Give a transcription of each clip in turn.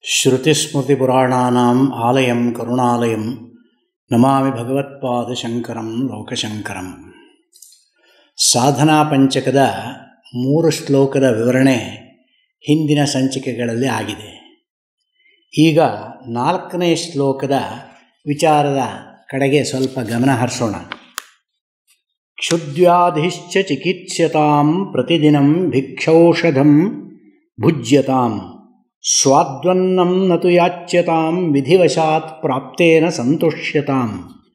ಶ್ರುತಿಸ್ಮೃತಿಪುರಾಣಾನಾಂ ಆಲಯಂ ಕರುಣಾಲಯಂ ನಮಾಮಿ ಭಗವತ್ಪಾದಶಂಕರಂ ಲೋಕಶಂಕರಂ ಸಾಧನಾ ಪಂಚಕದ ಮೂರು ಶ್ಲೋಕದ ವಿವರಣೆ ಹಿಂದಿನ ಸಂಚಿಕೆಗಳಲ್ಲಿ ಆಗಿದೆ ಈಗ ನಾಲ್ಕನೇ ಶ್ಲೋಕದ ವಿಚಾರದ ಕಡೆಗೆ ಸ್ವಲ್ಪ ಗಮನ ಹರಿಸೋಣ ಕ್ಷುದ್ವ್ಯಾಧಿಶ್ಚ ಚಿಕಿತ್ಸ್ಯತಾಂ ಪ್ರತಿದಿನಂ ಭಿಕ್ಷೌಷಧಂ ಭುಜ್ಯತಾಂ ಸ್ವಾದ್ವನ್ನಂ ನತು ಯಾಚ್ಯತಾಂ ವಿಧಿವಶಾತ್ ಪ್ರಾಪ್ತೇನ ಸಂತುಷ್ಯತಾಂ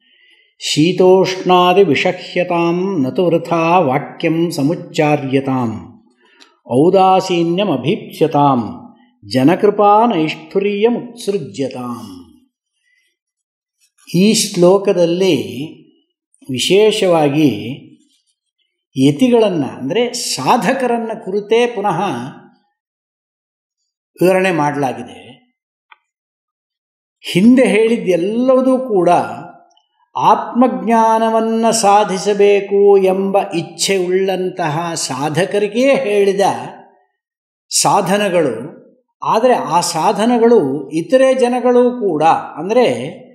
ಶೀತೋಷ್ಣಾದಿವಿಷಹ್ಯತಾಂ ನತು ವೃಥಾ ವಾಕ್ಯಂ ಸಮುಚ್ಚಾರ್ಯತಾಂ ಔದಾಸೀನ್ಯಮಭೀಪ್ಸ್ಯತಾಂ ಜನಕೃಪಾನೈಷ್ಠುರ್ಯಮುತ್ಸೃಜ್ಯತಾಂ ಈ ಶ್ಲೋಕದಲ್ಲಿ ವಿಶೇಷವಾಗಿ ಯತಿಗಳನ್ನು ಅಂದರೆ ಸಾಧಕರನ್ನು ಕುರಿತೇ ಪುನಃ ವಿವರಣೆ ಮಾಡಲಾಗಿದೆ ಹಿಂದೆ ಹೇಳಿದ್ದೆಲ್ಲವೂ ಕೂಡ ಆತ್ಮಜ್ಞಾನವನ್ನು ಸಾಧಿಸಬೇಕು ಎಂಬ ಇಚ್ಛೆ ಉಳ್ಳಂತಹ ಸಾಧಕರಿಗೇ ಹೇಳಿದ ಸಾಧನಗಳು ಆದರೆ ಆ ಸಾಧನಗಳು ಇತರೆ ಜನಗಳು ಕೂಡ ಅಂದರೆ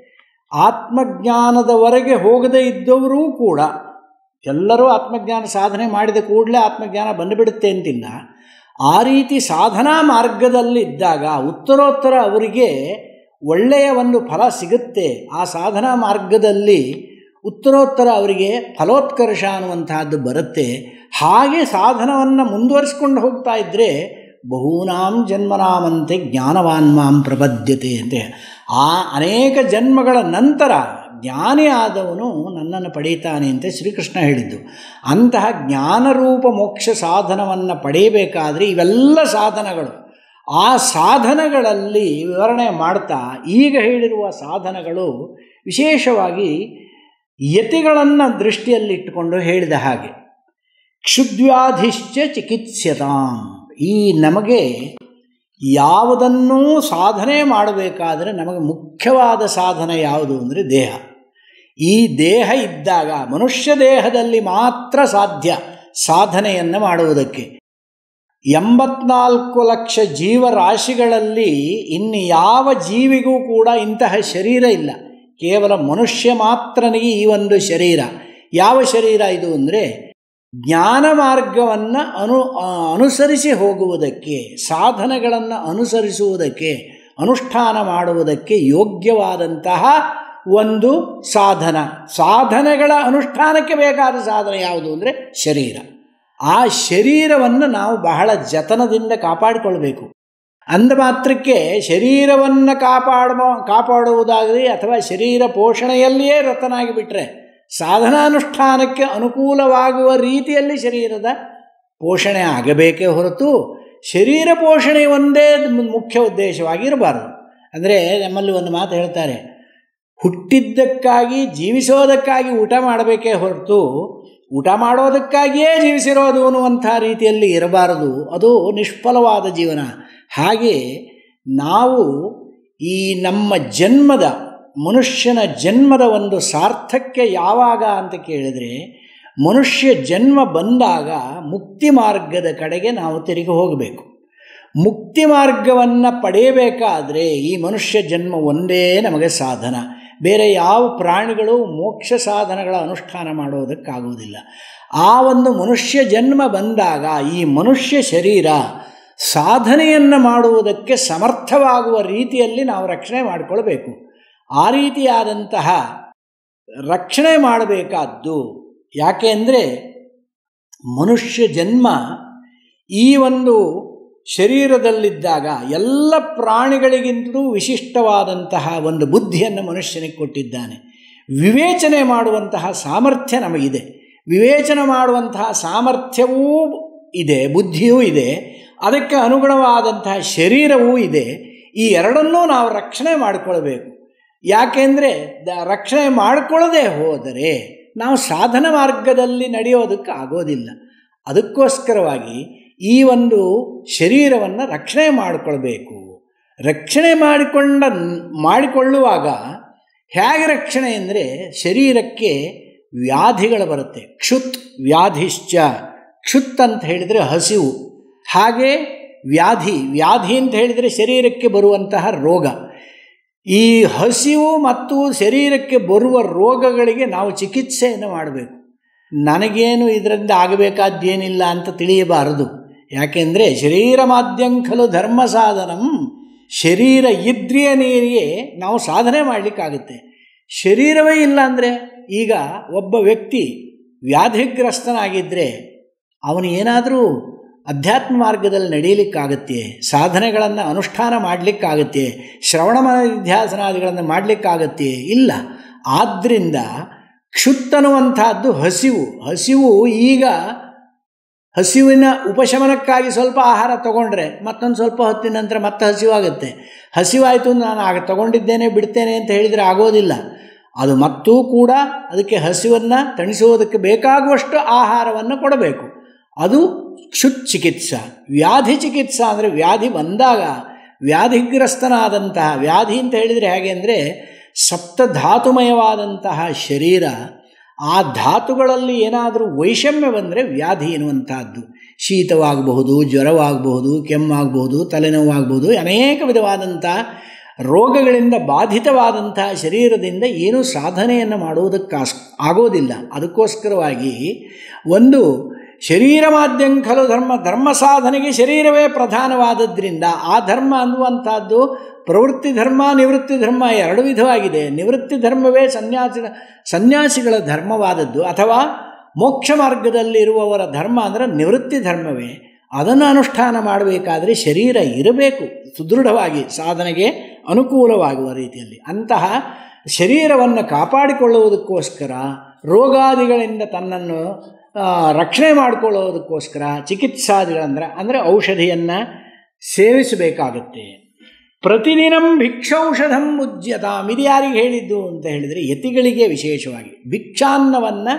ಆತ್ಮಜ್ಞಾನದವರೆಗೆ ಹೋಗದೇ ಇದ್ದವರೂ ಕೂಡ ಎಲ್ಲರೂ ಆತ್ಮಜ್ಞಾನ ಸಾಧನೆ ಮಾಡಿದ ಕೂಡಲೇ ಆತ್ಮಜ್ಞಾನ ಬಂದುಬಿಡುತ್ತೆ ಅಂತಿಲ್ಲ ಆ ರೀತಿ ಸಾಧನಾ ಮಾರ್ಗದಲ್ಲಿದ್ದಾಗ ಉತ್ತರೋತ್ತರ ಅವರಿಗೆ ಒಳ್ಳೆಯ ಒಂದು ಫಲ ಸಿಗುತ್ತೆ ಆ ಸಾಧನಾ ಮಾರ್ಗದಲ್ಲಿ ಉತ್ತರೋತ್ತರ ಅವರಿಗೆ ಫಲೋತ್ಕರ್ಷ ಅನ್ನುವಂತಹದ್ದು ಬರುತ್ತೆ ಹಾಗೆ ಸಾಧನವನ್ನು ಮುಂದುವರಿಸ್ಕೊಂಡು ಹೋಗ್ತಾ ಇದ್ದರೆ ಬಹೂನಾಂ ಜನ್ಮನಾಮಂತೆ ಜ್ಞಾನವಾನ್ ಮಾಂ ಪ್ರಬದ್ಧತೆ ಅಂತೆ ಆ ಅನೇಕ ಜನ್ಮಗಳ ನಂತರ ಜ್ಞಾನಿ ಆದವನು ನನ್ನನ್ನು ಪಡೀತಾನೆ ಅಂತ ಶ್ರೀಕೃಷ್ಣ ಹೇಳಿದ್ದು ಅಂತಹ ಜ್ಞಾನರೂಪ ಮೋಕ್ಷ ಸಾಧನವನ್ನು ಪಡೆಯಬೇಕಾದ್ರೆ ಇವೆಲ್ಲ ಸಾಧನಗಳು ಆ ಸಾಧನಗಳಲ್ಲಿ ವಿವರಣೆ ಮಾಡ್ತಾ ಈಗ ಹೇಳಿರುವ ಸಾಧನಗಳು ವಿಶೇಷವಾಗಿ ಯತಿಗಳನ್ನು ದೃಷ್ಟಿಯಲ್ಲಿಟ್ಟುಕೊಂಡು ಹೇಳಿದ ಹಾಗೆ ಕ್ಷುದ್ವ್ಯಾಧಿಶ್ಚ ಚಿಕಿತ್ಸ್ಯತಾಂ ಈ ನಮಗೆ ಯಾವುದನ್ನೂ ಸಾಧನೆ ಮಾಡಬೇಕಾದರೆ ನಮಗೆ ಮುಖ್ಯವಾದ ಸಾಧನ ಯಾವುದು ಅಂದರೆ ದೇಹ ಈ ದೇಹ ಇದ್ದಾಗ ಮನುಷ್ಯ ದೇಹದಲ್ಲಿ ಮಾತ್ರ ಸಾಧ್ಯ ಸಾಧನೆಯನ್ನು ಮಾಡುವುದಕ್ಕೆ ಎಂಬತ್ನಾಲ್ಕು ಲಕ್ಷ ಜೀವರಾಶಿಗಳಲ್ಲಿ ಇನ್ನು ಯಾವ ಜೀವಿಗೂ ಕೂಡ ಇಂತಹ ಶರೀರ ಇಲ್ಲ ಕೇವಲ ಮನುಷ್ಯ ಮಾತ್ರನಿಗೆ ಈ ಒಂದು ಶರೀರ ಯಾವ ಶರೀರ ಇದು ಅಂದರೆ ಜ್ಞಾನ ಮಾರ್ಗವನ್ನು ಅನು ಅನುಸರಿಸಿ ಹೋಗುವುದಕ್ಕೆ ಸಾಧನೆಗಳನ್ನು ಅನುಸರಿಸುವುದಕ್ಕೆ ಅನುಷ್ಠಾನ ಮಾಡುವುದಕ್ಕೆ ಯೋಗ್ಯವಾದಂತಹ ಒಂದು ಸಾಧನ ಸಾಧನೆಗಳ ಅನುಷ್ಠಾನಕ್ಕೆ ಬೇಕಾದ ಸಾಧನ ಯಾವುದು ಅಂದರೆ ಶರೀರ ಆ ಶರೀರವನ್ನು ನಾವು ಬಹಳ ಜತನದಿಂದ ಕಾಪಾಡಿಕೊಳ್ಬೇಕು ಅಂದ ಮಾತ್ರಕ್ಕೆ ಶರೀರವನ್ನು ಕಾಪಾಡ ಕಾಪಾಡುವುದಾಗಲಿ ಅಥವಾ ಶರೀರ ಪೋಷಣೆಯಲ್ಲಿಯೇ ರತನಾಗಿ ಬಿಟ್ಟರೆ ಸಾಧನಾನುಷ್ಠಾನಕ್ಕೆ ಅನುಕೂಲವಾಗುವ ರೀತಿಯಲ್ಲಿ ಶರೀರದ ಪೋಷಣೆ ಆಗಬೇಕೇ ಹೊರತು ಶರೀರ ಪೋಷಣೆ ಒಂದೇ ಮುಖ್ಯ ಉದ್ದೇಶವಾಗಿ ಇರಬಾರ್ದು ಅಂದರೆ ನಮ್ಮಲ್ಲಿ ಒಂದು ಮಾತು ಹೇಳ್ತಾರೆ ಹುಟ್ಟಿದ್ದಕ್ಕಾಗಿ ಜೀವಿಸೋದಕ್ಕಾಗಿ ಊಟ ಮಾಡಬೇಕೇ ಹೊರತು ಊಟ ಮಾಡೋದಕ್ಕಾಗಿಯೇ ಜೀವಿಸಿರೋದು ಅನ್ನುವಂಥ ರೀತಿಯಲ್ಲಿ ಇರಬಾರದು ಅದು ನಿಷ್ಫಲವಾದ ಜೀವನ ಹಾಗೆ ನಾವು ಈ ನಮ್ಮ ಜನ್ಮದ ಮನುಷ್ಯನ ಜನ್ಮದ ಒಂದು ಸಾರ್ಥಕ್ಯ ಯಾವಾಗ ಅಂತ ಕೇಳಿದರೆ ಮನುಷ್ಯ ಜನ್ಮ ಬಂದಾಗ ಮುಕ್ತಿ ಮಾರ್ಗದ ಕಡೆಗೆ ನಾವು ತಿರುಗಿ ಹೋಗಬೇಕು ಮುಕ್ತಿ ಮಾರ್ಗವನ್ನು ಪಡೆಯಬೇಕಾದರೆ ಈ ಮನುಷ್ಯ ಜನ್ಮ ಒಂದೇ ನಮಗೆ ಸಾಧನ ಬೇರೆ ಯಾವ ಪ್ರಾಣಿಗಳು ಮೋಕ್ಷ ಸಾಧನಗಳ ಅನುಷ್ಠಾನ ಮಾಡೋದಕ್ಕಾಗುವುದಿಲ್ಲ ಆ ಒಂದು ಮನುಷ್ಯ ಜನ್ಮ ಬಂದಾಗ ಈ ಮನುಷ್ಯ ಶರೀರ ಸಾಧನೆಯನ್ನು ಮಾಡುವುದಕ್ಕೆ ಸಮರ್ಥವಾಗುವ ರೀತಿಯಲ್ಲಿ ನಾವು ರಕ್ಷಣೆ ಮಾಡಿಕೊಳ್ಬೇಕು ಆ ರೀತಿಯಾದಂತಹ ರಕ್ಷಣೆ ಮಾಡಬೇಕಾದ್ದು ಯಾಕೆ ಅಂದರೆ ಮನುಷ್ಯ ಜನ್ಮ ಈ ಒಂದು ಶರೀರದಲ್ಲಿದ್ದಾಗ ಎಲ್ಲ ಪ್ರಾಣಿಗಳಿಗಿಂತಲೂ ವಿಶಿಷ್ಟವಾದಂತಹ ಒಂದು ಬುದ್ಧಿಯನ್ನು ಮನುಷ್ಯನಿಗೆ ಕೊಟ್ಟಿದ್ದಾನೆ ವಿವೇಚನೆ ಮಾಡುವಂತಹ ಸಾಮರ್ಥ್ಯ ನಮಗಿದೆ ವಿವೇಚನೆ ಮಾಡುವಂತಹ ಸಾಮರ್ಥ್ಯವೂ ಇದೆ ಬುದ್ಧಿಯೂ ಇದೆ ಅದಕ್ಕೆ ಅನುಗುಣವಾದಂತಹ ಶರೀರವೂ ಇದೆ ಈ ಎರಡನ್ನೂ ನಾವು ರಕ್ಷಣೆ ಮಾಡಿಕೊಳ್ಬೇಕು ಯಾಕೆಂದರೆ ದ ರಕ್ಷಣೆ ಮಾಡಿಕೊಳ್ಳದೆ ಹೋದರೆ ನಾವು ಸಾಧನ ಮಾರ್ಗದಲ್ಲಿ ನಡೆಯೋದಕ್ಕೆ ಆಗೋದಿಲ್ಲ ಅದಕ್ಕೋಸ್ಕರವಾಗಿ ಈ ಒಂದು ಶರೀರವನ್ನು ರಕ್ಷಣೆ ಮಾಡಿಕೊಳ್ಬೇಕು ರಕ್ಷಣೆ ಮಾಡಿಕೊಂಡ ಮಾಡಿಕೊಳ್ಳುವಾಗ ಹೇಗೆ ರಕ್ಷಣೆ ಅಂದರೆ ಶರೀರಕ್ಕೆ ವ್ಯಾಧಿಗಳು ಬರುತ್ತೆ ಕ್ಷುತ್ ವ್ಯಾಧಿಶ್ಚ ಕ್ಷುತ್ ಅಂತ ಹೇಳಿದರೆ ಹಸಿವು ಹಾಗೆ ವ್ಯಾಧಿ ವ್ಯಾಧಿ ಅಂತ ಹೇಳಿದರೆ ಶರೀರಕ್ಕೆ ಬರುವಂತಹ ರೋಗ ಈ ಹಸಿವು ಮತ್ತು ಶರೀರಕ್ಕೆ ಬರುವ ರೋಗಗಳಿಗೆ ನಾವು ಚಿಕಿತ್ಸೆಯನ್ನು ಮಾಡಬೇಕು ನನಗೇನು ಇದರಿಂದ ಆಗಬೇಕಾದ್ದೇನಿಲ್ಲ ಅಂತ ತಿಳಿಯಬಾರದು ಯಾಕೆಂದರೆ ಶರೀರ ಮಾಧ್ಯಂಖಲು ಧರ್ಮ ಸಾಧನಂ ಶರೀರ ಇದ್ರಿಯ ನೀರಿಗೆ ನಾವು ಸಾಧನೆ ಮಾಡಲಿಕ್ಕಾಗುತ್ತೆ ಶರೀರವೇ ಇಲ್ಲ ಅಂದರೆ ಈಗ ಒಬ್ಬ ವ್ಯಕ್ತಿ ವ್ಯಾಧಿಗ್ರಸ್ತನಾಗಿದ್ದರೆ ಅವನು ಏನಾದರೂ ಅಧ್ಯಾತ್ಮ ಮಾರ್ಗದಲ್ಲಿ ನಡೆಯಲಿಕ್ಕಾಗತ್ತೆ ಸಾಧನೆಗಳನ್ನು ಅನುಷ್ಠಾನ ಮಾಡಲಿಕ್ಕಾಗತ್ತೆ ಶ್ರವಣ ನಿಧ್ಯಾಸನಾದಿಗಳನ್ನು ಮಾಡಲಿಕ್ಕಾಗತ್ತೆ ಇಲ್ಲ ಆದ್ದರಿಂದ ಕ್ಷುತ್ತನ್ನುವಂಥದ್ದು ಹಸಿವು ಹಸಿವು ಈಗ ಹಸಿವಿನ ಉಪಶಮನಕ್ಕಾಗಿ ಸ್ವಲ್ಪ ಆಹಾರ ತಗೊಂಡ್ರೆ ಮತ್ತೊಂದು ಸ್ವಲ್ಪ ಹೊತ್ತಿನ ನಂತರ ಮತ್ತೆ ಹಸಿವಾಗುತ್ತೆ ಹಸಿವಾಯಿತು ನಾನು ಆಗ ತಗೊಂಡಿದ್ದೇನೆ ಬಿಡ್ತೇನೆ ಅಂತ ಹೇಳಿದರೆ ಆಗೋದಿಲ್ಲ ಅದು ಮತ್ತೂ ಕೂಡ ಅದಕ್ಕೆ ಹಸಿವನ್ನು ತಣಿಸುವುದಕ್ಕೆ ಬೇಕಾಗುವಷ್ಟು ಆಹಾರವನ್ನು ಕೊಡಬೇಕು ಅದು ಕ್ಷುತ್ ಚಿಕಿತ್ಸಾ ವ್ಯಾಧಿ ಚಿಕಿತ್ಸಾ ಅಂದರೆ ವ್ಯಾಧಿ ಬಂದಾಗ ವ್ಯಾಧಿಗ್ರಸ್ತನಾದಂತಹ ವ್ಯಾಧಿ ಅಂತ ಹೇಳಿದರೆ ಹೇಗೆ ಅಂದರೆ ಸಪ್ತಧಾತುಮಯವಾದಂತಹ ಶರೀರ ಆ ಧಾತುಗಳಲ್ಲಿ ಏನಾದರೂ ವೈಷಮ್ಯ ಬಂದರೆ ವ್ಯಾಧಿ ಎನ್ನುವಂಥದ್ದು ಶೀತವಾಗಬಹುದು ಜ್ವರವಾಗಬಹುದು ಕೆಮ್ಮಾಗಬಹುದು ತಲೆನೋವಾಗಬಹುದು ಅನೇಕ ವಿಧವಾದಂಥ ರೋಗಗಳಿಂದ ಬಾಧಿತವಾದಂಥ ಶರೀರದಿಂದ ಏನೂ ಸಾಧನೆಯನ್ನು ಮಾಡುವುದಕ್ಕಾಸ್ ಆಗೋದಿಲ್ಲ ಅದಕ್ಕೋಸ್ಕರವಾಗಿ ಒಂದು ಶರೀರ ಮಾಧ್ಯಂಖಲು ಧರ್ಮ ಧರ್ಮ ಸಾಧನೆಗೆ ಶರೀರವೇ ಪ್ರಧಾನವಾದದ್ರಿಂದ ಆ ಧರ್ಮ ಅನ್ನುವಂಥದ್ದು ಪ್ರವೃತ್ತಿ ಧರ್ಮ ನಿವೃತ್ತಿ ಧರ್ಮ ಎರಡು ವಿಧವಾಗಿದೆ ನಿವೃತ್ತಿ ಧರ್ಮವೇ ಸನ್ಯಾಸಿ ಸನ್ಯಾಸಿಗಳ ಧರ್ಮವಾದದ್ದು ಅಥವಾ ಮೋಕ್ಷ ಮಾರ್ಗದಲ್ಲಿರುವವರ ಧರ್ಮ ಅಂದರೆ ನಿವೃತ್ತಿ ಧರ್ಮವೇ ಅದನ್ನು ಅನುಷ್ಠಾನ ಮಾಡಬೇಕಾದರೆ ಶರೀರ ಇರಬೇಕು ಸುದೃಢವಾಗಿ ಸಾಧನೆಗೆ ಅನುಕೂಲವಾಗುವ ರೀತಿಯಲ್ಲಿ ಅಂತಹ ಶರೀರವನ್ನು ಕಾಪಾಡಿಕೊಳ್ಳುವುದಕ್ಕೋಸ್ಕರ ರೋಗಾದಿಗಳಿಂದ ತನ್ನನ್ನು ರಕ್ಷಣೆ ಮಾಡಿಕೊಳ್ಳೋದಕ್ಕೋಸ್ಕರ ಚಿಕಿತ್ಸಾದಿಗಳಂದ್ರೆ ಅಂದರೆ ಔಷಧಿಯನ್ನು ಸೇವಿಸಬೇಕಾಗತ್ತೆ ಪ್ರತಿದಿನಂ ಭಿಕ್ಷೌಷಧಂ ಉಜ್ಯತಾಂ ಇದು ಯಾರಿಗೆ ಹೇಳಿದ್ದು ಅಂತ ಹೇಳಿದರೆ ಯತಿಗಳಿಗೆ ವಿಶೇಷವಾಗಿ ಭಿಕ್ಷಾನ್ನವನ್ನು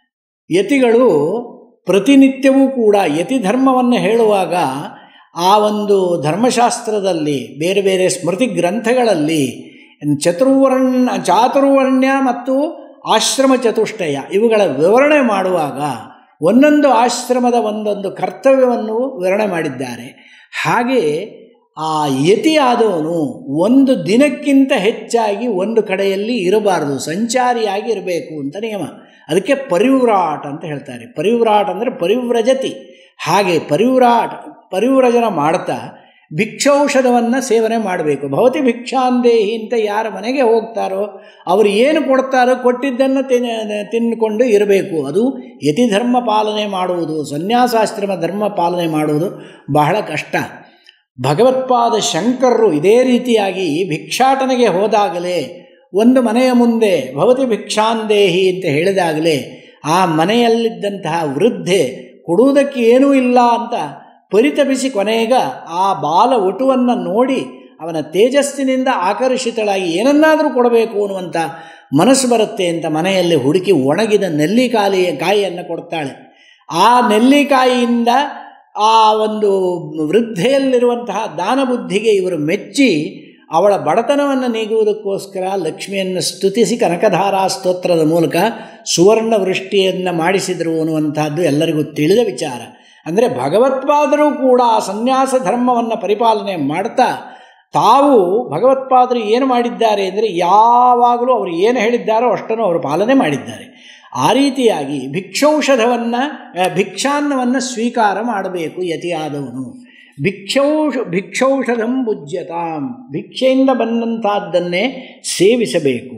ಯತಿಗಳು ಪ್ರತಿನಿತ್ಯವೂ ಕೂಡ ಯತಿ ಧರ್ಮವನ್ನು ಹೇಳುವಾಗ ಆ ಒಂದು ಧರ್ಮಶಾಸ್ತ್ರದಲ್ಲಿ ಬೇರೆ ಬೇರೆ ಸ್ಮೃತಿ ಗ್ರಂಥಗಳಲ್ಲಿ ಚತುರ್ವರ್ಣ ಚಾತುರ್ವರ್ಣ್ಯ ಮತ್ತು ಆಶ್ರಮ ಚತುಷ್ಟಯ ಇವುಗಳ ವಿವರಣೆ ಮಾಡುವಾಗ ಒಂದೊಂದು ಆಶ್ರಮದ ಒಂದೊಂದು ಕರ್ತವ್ಯವನ್ನು ವಿವರಣೆ ಮಾಡಿದ್ದಾರೆ ಹಾಗೆ ಆ ಯತಿಯಾದವನು ಒಂದು ದಿನಕ್ಕಿಂತ ಹೆಚ್ಚಾಗಿ ಒಂದು ಕಡೆಯಲ್ಲಿ ಇರಬಾರದು ಸಂಚಾರಿಯಾಗಿ ಇರಬೇಕು ಅಂತ ನಿಯಮ ಅದಕ್ಕೆ ಪರಿವ್ರಾಟ್ ಅಂತ ಹೇಳ್ತಾರೆ ಪರಿವ್ರಾಟ್ ಅಂದರೆ ಪರಿವ್ರಜತಿ ಹಾಗೆ ಪರಿವ್ರಾಟ್ ಪರಿವ್ರಜನ ಮಾಡ್ತಾ ಭಿಕ್ಷೌಷಧವನ್ನು ಸೇವನೆ ಮಾಡಬೇಕು ಭವತಿ ಭಿಕ್ಷಾಂದೇಹಿ ಅಂತ ಯಾರ ಮನೆಗೆ ಹೋಗ್ತಾರೋ ಅವರು ಏನು ಕೊಡ್ತಾರೋ ಕೊಟ್ಟಿದ್ದನ್ನು ತಿನ್ ತಿನ್ನಿಕೊಂಡು ಇರಬೇಕು ಅದು ಯತಿ ಧರ್ಮ ಪಾಲನೆ ಮಾಡುವುದು ಸನ್ಯಾಸಾಶ್ರಮ ಧರ್ಮ ಪಾಲನೆ ಮಾಡುವುದು ಬಹಳ ಕಷ್ಟ ಭಗವತ್ಪಾದ ಶಂಕರರು ಇದೇ ರೀತಿಯಾಗಿ ಭಿಕ್ಷಾಟನೆಗೆ ಹೋದಾಗಲೇ ಒಂದು ಮನೆಯ ಮುಂದೆ ಭವತಿ ಭಿಕ್ಷಾಂದೇಹಿ ಅಂತ ಹೇಳಿದಾಗಲೇ ಆ ಮನೆಯಲ್ಲಿದ್ದಂತಹ ವೃದ್ಧೆ ಕೊಡುವುದಕ್ಕೆ ಏನೂ ಇಲ್ಲ ಅಂತ ಪರಿತಪಿಸಿ ಕೊನೆಗ ಆ ಬಾಲ ಒಟುವನ್ನು ನೋಡಿ ಅವನ ತೇಜಸ್ಸಿನಿಂದ ಆಕರ್ಷಿತಳಾಗಿ ಏನನ್ನಾದರೂ ಕೊಡಬೇಕು ಅನ್ನುವಂಥ ಮನಸ್ಸು ಬರುತ್ತೆ ಅಂತ ಮನೆಯಲ್ಲಿ ಹುಡುಕಿ ಒಣಗಿದ ನೆಲ್ಲಿಕಾಯಿ ಕಾಯಿಯನ್ನು ಕೊಡ್ತಾಳೆ ಆ ನೆಲ್ಲಿಕಾಯಿಯಿಂದ ಆ ಒಂದು ವೃದ್ಧೆಯಲ್ಲಿರುವಂತಹ ದಾನಬುದ್ಧಿಗೆ ಇವರು ಮೆಚ್ಚಿ ಅವಳ ಬಡತನವನ್ನು ನೀಗುವುದಕ್ಕೋಸ್ಕರ ಲಕ್ಷ್ಮಿಯನ್ನು ಸ್ತುತಿಸಿ ಕನಕಧಾರಾ ಸ್ತೋತ್ರದ ಮೂಲಕ ಸುವರ್ಣ ವೃಷ್ಟಿಯನ್ನು ಮಾಡಿಸಿದರು ಅನ್ನುವಂಥದ್ದು ಎಲ್ಲರಿಗೂ ತಿಳಿದ ವಿಚಾರ ಅಂದರೆ ಭಗವತ್ಪಾದರು ಕೂಡ ಆ ಸನ್ಯಾಸ ಧರ್ಮವನ್ನು ಪರಿಪಾಲನೆ ಮಾಡ್ತಾ ತಾವು ಭಗವತ್ಪಾದರು ಏನು ಮಾಡಿದ್ದಾರೆ ಅಂದರೆ ಯಾವಾಗಲೂ ಅವರು ಏನು ಹೇಳಿದ್ದಾರೋ ಅಷ್ಟನ್ನು ಅವರು ಪಾಲನೆ ಮಾಡಿದ್ದಾರೆ ಆ ರೀತಿಯಾಗಿ ಭಿಕ್ಷೌಷಧವನ್ನು ಭಿಕ್ಷಾನ್ನವನ್ನು ಸ್ವೀಕಾರ ಮಾಡಬೇಕು ಯತಿಯಾದವನು ಭಿಕ್ಷೌಷ ಭಿಕ್ಷೌಷಧಂ ಭುಜ್ಯತಾಂ ಭಿಕ್ಷೆಯಿಂದ ಬಂದಂಥದ್ದನ್ನೇ ಸೇವಿಸಬೇಕು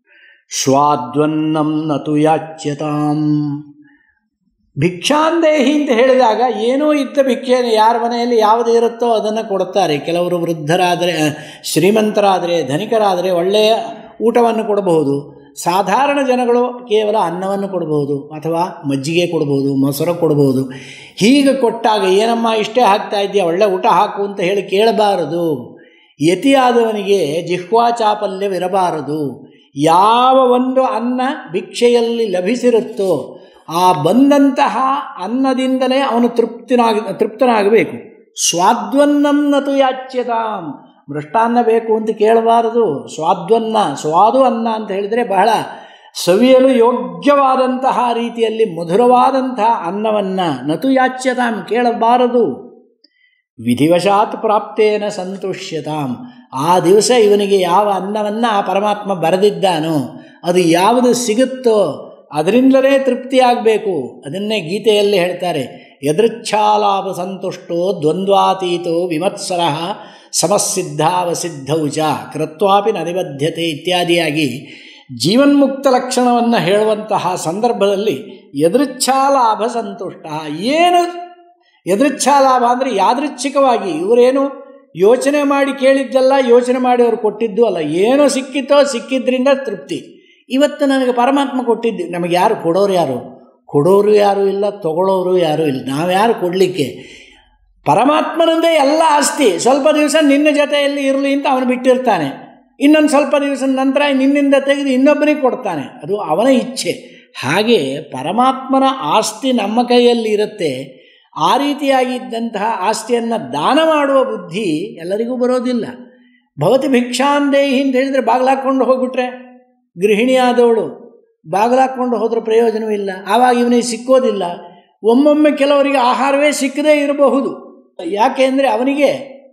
ಸ್ವಾದ್ವನ್ನಂ ನತು ಯಾಚ್ಯತಾಂ ಭಿಕ್ಷಾಂದೇಹಿ ಅಂತ ಹೇಳಿದಾಗ ಏನೋ ಇದ್ದ ಭಿಕ್ಷೆ ಯಾರ ಮನೆಯಲ್ಲಿ ಯಾವುದು ಇರುತ್ತೋ ಅದನ್ನು ಕೊಡ್ತಾರೆ ಕೆಲವರು ವೃದ್ಧರಾದರೆ ಶ್ರೀಮಂತರಾದರೆ ಧನಿಕರಾದರೆ ಒಳ್ಳೆಯ ಊಟವನ್ನು ಕೊಡಬಹುದು ಸಾಧಾರಣ ಜನಗಳು ಕೇವಲ ಅನ್ನವನ್ನು ಕೊಡ್ಬೋದು ಅಥವಾ ಮಜ್ಜಿಗೆ ಕೊಡ್ಬೋದು ಮೊಸರು ಕೊಡ್ಬೋದು ಹೀಗೆ ಕೊಟ್ಟಾಗ ಏನಮ್ಮ ಇಷ್ಟೇ ಹಾಕ್ತಾ ಇದೆಯಾ ಒಳ್ಳೆ ಊಟ ಹಾಕು ಅಂತ ಹೇಳಿ ಕೇಳಬಾರದು ಯತಿಯಾದವನಿಗೆ ಜಿಹ್ವಾ ಚಾಪಲ್ಯವಿರಬಾರದು ಯಾವ ಒಂದು ಅನ್ನ ಭಿಕ್ಷೆಯಲ್ಲಿ ಲಭಿಸಿರುತ್ತೋ ಆ ಬಂದಂತಹ ಅನ್ನದಿಂದಲೇ ಅವನು ತೃಪ್ತಿನಾಗ ತೃಪ್ತನಾಗಬೇಕು ಸ್ವಾದ್ವನ್ನಂ ನತು ಯಾಚ್ಯತಾಂ ಮೃಷ್ಟಾನ್ನ ಬೇಕು ಅಂತ ಕೇಳಬಾರದು ಸ್ವಾದ್ವನ್ನ ಸ್ವಾದು ಅನ್ನ ಅಂತ ಹೇಳಿದರೆ ಬಹಳ ಸವಿಯಲು ಯೋಗ್ಯವಾದಂತಹ ರೀತಿಯಲ್ಲಿ ಮಧುರವಾದಂತಹ ಅನ್ನವನ್ನು ನತು ಯಾಚ್ಯತಾಂ ಕೇಳಬಾರದು ವಿಧಿವಶಾತ್ ಪ್ರಾಪ್ತೇನ ಸಂತುಷ್ಯತಾಂ ಆ ದಿವಸ ಇವನಿಗೆ ಯಾವ ಅನ್ನವನ್ನು ಆ ಪರಮಾತ್ಮ ಬರೆದಿದ್ದಾನೋ ಅದು ಯಾವುದು ಸಿಗುತ್ತೋ ಅದರಿಂದಲೇ ತೃಪ್ತಿಯಾಗಬೇಕು ಅದನ್ನೇ ಗೀತೆಯಲ್ಲಿ ಹೇಳ್ತಾರೆ ಯದೃಚ್ಛಾಲಾಭ ಸಂತುಷ್ಟೋ ದ್ವಂದ್ವಾತೀತೋ ವಿಮತ್ಸರ ಸಮಸಿದ್ಧಾವಸಿದ್ಧೌ ಚ ಕೃತ್ವಾಪಿ ನನಿಬದ್ಧತೆ ಇತ್ಯಾದಿಯಾಗಿ ಜೀವನ್ಮುಕ್ತ ಲಕ್ಷಣವನ್ನು ಹೇಳುವಂತಹ ಸಂದರ್ಭದಲ್ಲಿ ಯದೃಚ್ಛಾಲಾಭ ಸಂತುಷ್ಟ ಏನು ಯದೃಚ್ಛಾಲಾಭ ಅಂದರೆ ಯಾದೃಚ್ಛಿಕವಾಗಿ ಇವರೇನು ಯೋಚನೆ ಮಾಡಿ ಕೇಳಿದ್ದಲ್ಲ ಯೋಚನೆ ಮಾಡಿ ಅವರು ಕೊಟ್ಟಿದ್ದು ಅಲ್ಲ ಏನೋ ಸಿಕ್ಕಿತೋ ಸಿಕ್ಕಿದ್ರಿಂದ ತೃಪ್ತಿ ಇವತ್ತು ನನಗೆ ಪರಮಾತ್ಮ ಕೊಟ್ಟಿದ್ದು ನಮಗೆ ಯಾರು ಕೊಡೋರು ಯಾರು ಕೊಡೋರು ಯಾರೂ ಇಲ್ಲ ತಗೊಳ್ಳೋರು ಯಾರೂ ಇಲ್ಲ ನಾವ್ಯಾರು ಕೊಡಲಿಕ್ಕೆ ಪರಮಾತ್ಮನಂದೇ ಎಲ್ಲ ಆಸ್ತಿ ಸ್ವಲ್ಪ ದಿವಸ ನಿನ್ನ ಜೊತೆಯಲ್ಲಿ ಇರಲಿ ಅಂತ ಅವನು ಬಿಟ್ಟಿರ್ತಾನೆ ಇನ್ನೊಂದು ಸ್ವಲ್ಪ ದಿವಸ ನಂತರ ನಿನ್ನಿಂದ ತೆಗೆದು ಇನ್ನೊಬ್ಬನಿಗೆ ಕೊಡ್ತಾನೆ ಅದು ಅವನ ಇಚ್ಛೆ ಹಾಗೆ ಪರಮಾತ್ಮನ ಆಸ್ತಿ ನಮ್ಮ ಕೈಯಲ್ಲಿ ಇರುತ್ತೆ ಆ ರೀತಿಯಾಗಿದ್ದಂತಹ ಆಸ್ತಿಯನ್ನು ದಾನ ಮಾಡುವ ಬುದ್ಧಿ ಎಲ್ಲರಿಗೂ ಬರೋದಿಲ್ಲ ಭವತಿ ಭಿಕ್ಷಾಂದೇಹಿ ಅಂತ ಹೇಳಿದರೆ ಬಾಗಿಲಾಕೊಂಡು ಹೋಗ್ಬಿಟ್ರೆ ಗೃಹಿಣಿಯಾದವಳು ಬಾಗಿಲಾಕೊಂಡು ಹೋದ್ರೆ ಪ್ರಯೋಜನವಿಲ್ಲ ಆವಾಗ ಇವನಿಗೆ ಸಿಕ್ಕೋದಿಲ್ಲ ಒಮ್ಮೊಮ್ಮೆ ಕೆಲವರಿಗೆ ಆಹಾರವೇ ಸಿಕ್ಕದೇ ಇರಬಹುದು ಯಾಕೆ ಅಂದರೆ ಅವನಿಗೆ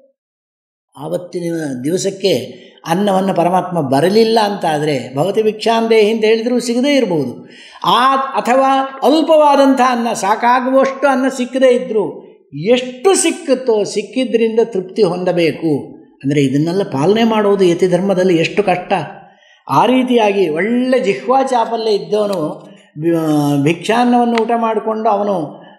ಆವತ್ತಿನ ದಿವಸಕ್ಕೆ ಅನ್ನವನ್ನು ಪರಮಾತ್ಮ ಬರಲಿಲ್ಲ ಅಂತಾದರೆ ಭವತಿ ಭಿಕ್ಷಾಂದೇಹಿ ಅಂತ ಹೇಳಿದರೂ ಸಿಗದೇ ಇರಬಹುದು ಆ ಅಥವಾ ಅಲ್ಪವಾದಂಥ ಅನ್ನ ಸಾಕಾಗುವಷ್ಟು ಅನ್ನ ಸಿಕ್ಕದೇ ಇದ್ದರೂ ಎಷ್ಟು ಸಿಕ್ಕುತ್ತೋ ಸಿಕ್ಕಿದ್ರಿಂದ ತೃಪ್ತಿ ಹೊಂದಬೇಕು ಅಂದರೆ ಇದನ್ನೆಲ್ಲ ಪಾಲನೆ ಮಾಡುವುದು ಯತಿ ಧರ್ಮದಲ್ಲಿ ಎಷ್ಟು ಕಷ್ಟ ಆ ರೀತಿಯಾಗಿ ಒಳ್ಳೆ ಜಿಹ್ವಾ ಚಾಪಲ್ಲೇ ಇದ್ದವನು ಭಿಕ್ಷಾನ್ನವನ್ನು ಊಟ ಮಾಡಿಕೊಂಡು ಅವನು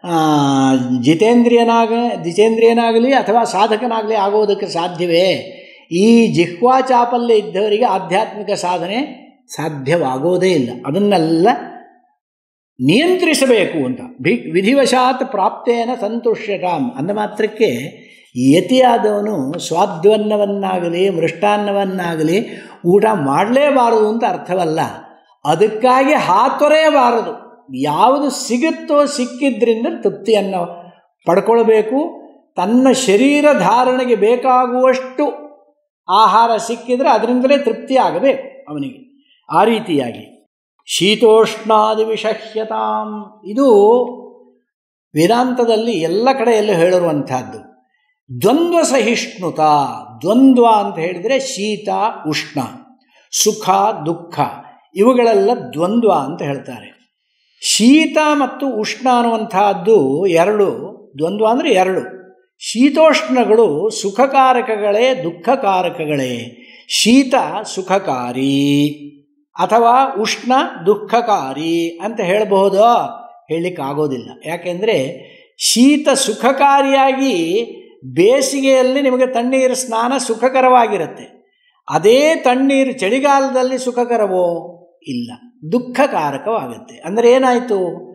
ಜಿತೇಂದ್ರಿಯನಾಗ ಜಿತೇಂದ್ರಿಯನಾಗಲಿ ಅಥವಾ ಸಾಧಕನಾಗಲಿ ಆಗೋದಕ್ಕೆ ಸಾಧ್ಯವೇ ಈ ಜಿಹ್ವಾ ಚಾಪಲ್ಲೇ ಇದ್ದವರಿಗೆ ಆಧ್ಯಾತ್ಮಿಕ ಸಾಧನೆ ಸಾಧ್ಯವಾಗೋದೇ ಇಲ್ಲ ಅದನ್ನೆಲ್ಲ ನಿಯಂತ್ರಿಸಬೇಕು ಅಂತ ಭಿ ವಿಧಿವಶಾತ್ ಪ್ರಾಪ್ತೇನ ಸಂತುಷ್ಯತಾಂ ಅಂದ ಮಾತ್ರಕ್ಕೆ ಯತಿಯಾದವನು ಸ್ವಾದ್ವನ್ನವನ್ನಾಗಲಿ ಮೃಷ್ಟಾನ್ನವನ್ನಾಗಲಿ ಊಟ ಮಾಡಲೇಬಾರದು ಅಂತ ಅರ್ಥವಲ್ಲ ಅದಕ್ಕಾಗಿ ಹಾತೊರೆಯಬಾರದು ಯಾವುದು ಸಿಗುತ್ತೋ ಸಿಕ್ಕಿದ್ರಿಂದ ತೃಪ್ತಿಯನ್ನು ಪಡ್ಕೊಳ್ಬೇಕು ತನ್ನ ಶರೀರ ಧಾರಣೆಗೆ ಬೇಕಾಗುವಷ್ಟು ಆಹಾರ ಸಿಕ್ಕಿದರೆ ಅದರಿಂದಲೇ ತೃಪ್ತಿ ಆಗಬೇಕು ಅವನಿಗೆ ಆ ರೀತಿಯಾಗಿ ಶೀತೋಷ್ಣಾದಿ ವಿಷಹ್ಯತಾಂ ಇದು ವೇದಾಂತದಲ್ಲಿ ಎಲ್ಲ ಕಡೆಯಲ್ಲೂ ಹೇಳಿರುವಂತಹದ್ದು ದ್ವಂದ್ವ ಸಹಿಷ್ಣುತ ದ್ವಂದ್ವ ಅಂತ ಹೇಳಿದರೆ ಶೀತ ಉಷ್ಣ ಸುಖ ದುಃಖ ಇವುಗಳೆಲ್ಲ ದ್ವಂದ್ವ ಅಂತ ಹೇಳ್ತಾರೆ ಶೀತ ಮತ್ತು ಉಷ್ಣ ಅನ್ನುವಂತಹದ್ದು ಎರಡು ದ್ವಂದ್ವ ಅಂದರೆ ಎರಡು ಶೀತೋಷ್ಣಗಳು ಸುಖಕಾರಕಗಳೇ ದುಃಖಕಾರಕಗಳೇ ಶೀತ ಸುಖಕಾರಿ ಅಥವಾ ಉಷ್ಣ ದುಃಖಕಾರಿ ಅಂತ ಹೇಳಬಹುದೋ ಹೇಳಲಿಕ್ಕಾಗೋದಿಲ್ಲ ಯಾಕೆಂದರೆ ಶೀತ ಸುಖಕಾರಿಯಾಗಿ ಬೇಸಿಗೆಯಲ್ಲಿ ನಿಮಗೆ ತಣ್ಣೀರು ಸ್ನಾನ ಸುಖಕರವಾಗಿರುತ್ತೆ ಅದೇ ತಣ್ಣೀರು ಚಳಿಗಾಲದಲ್ಲಿ ಸುಖಕರವೋ ಇಲ್ಲ ದುಃಖಕಾರಕವಾಗುತ್ತೆ ಅಂದರೆ ಏನಾಯಿತು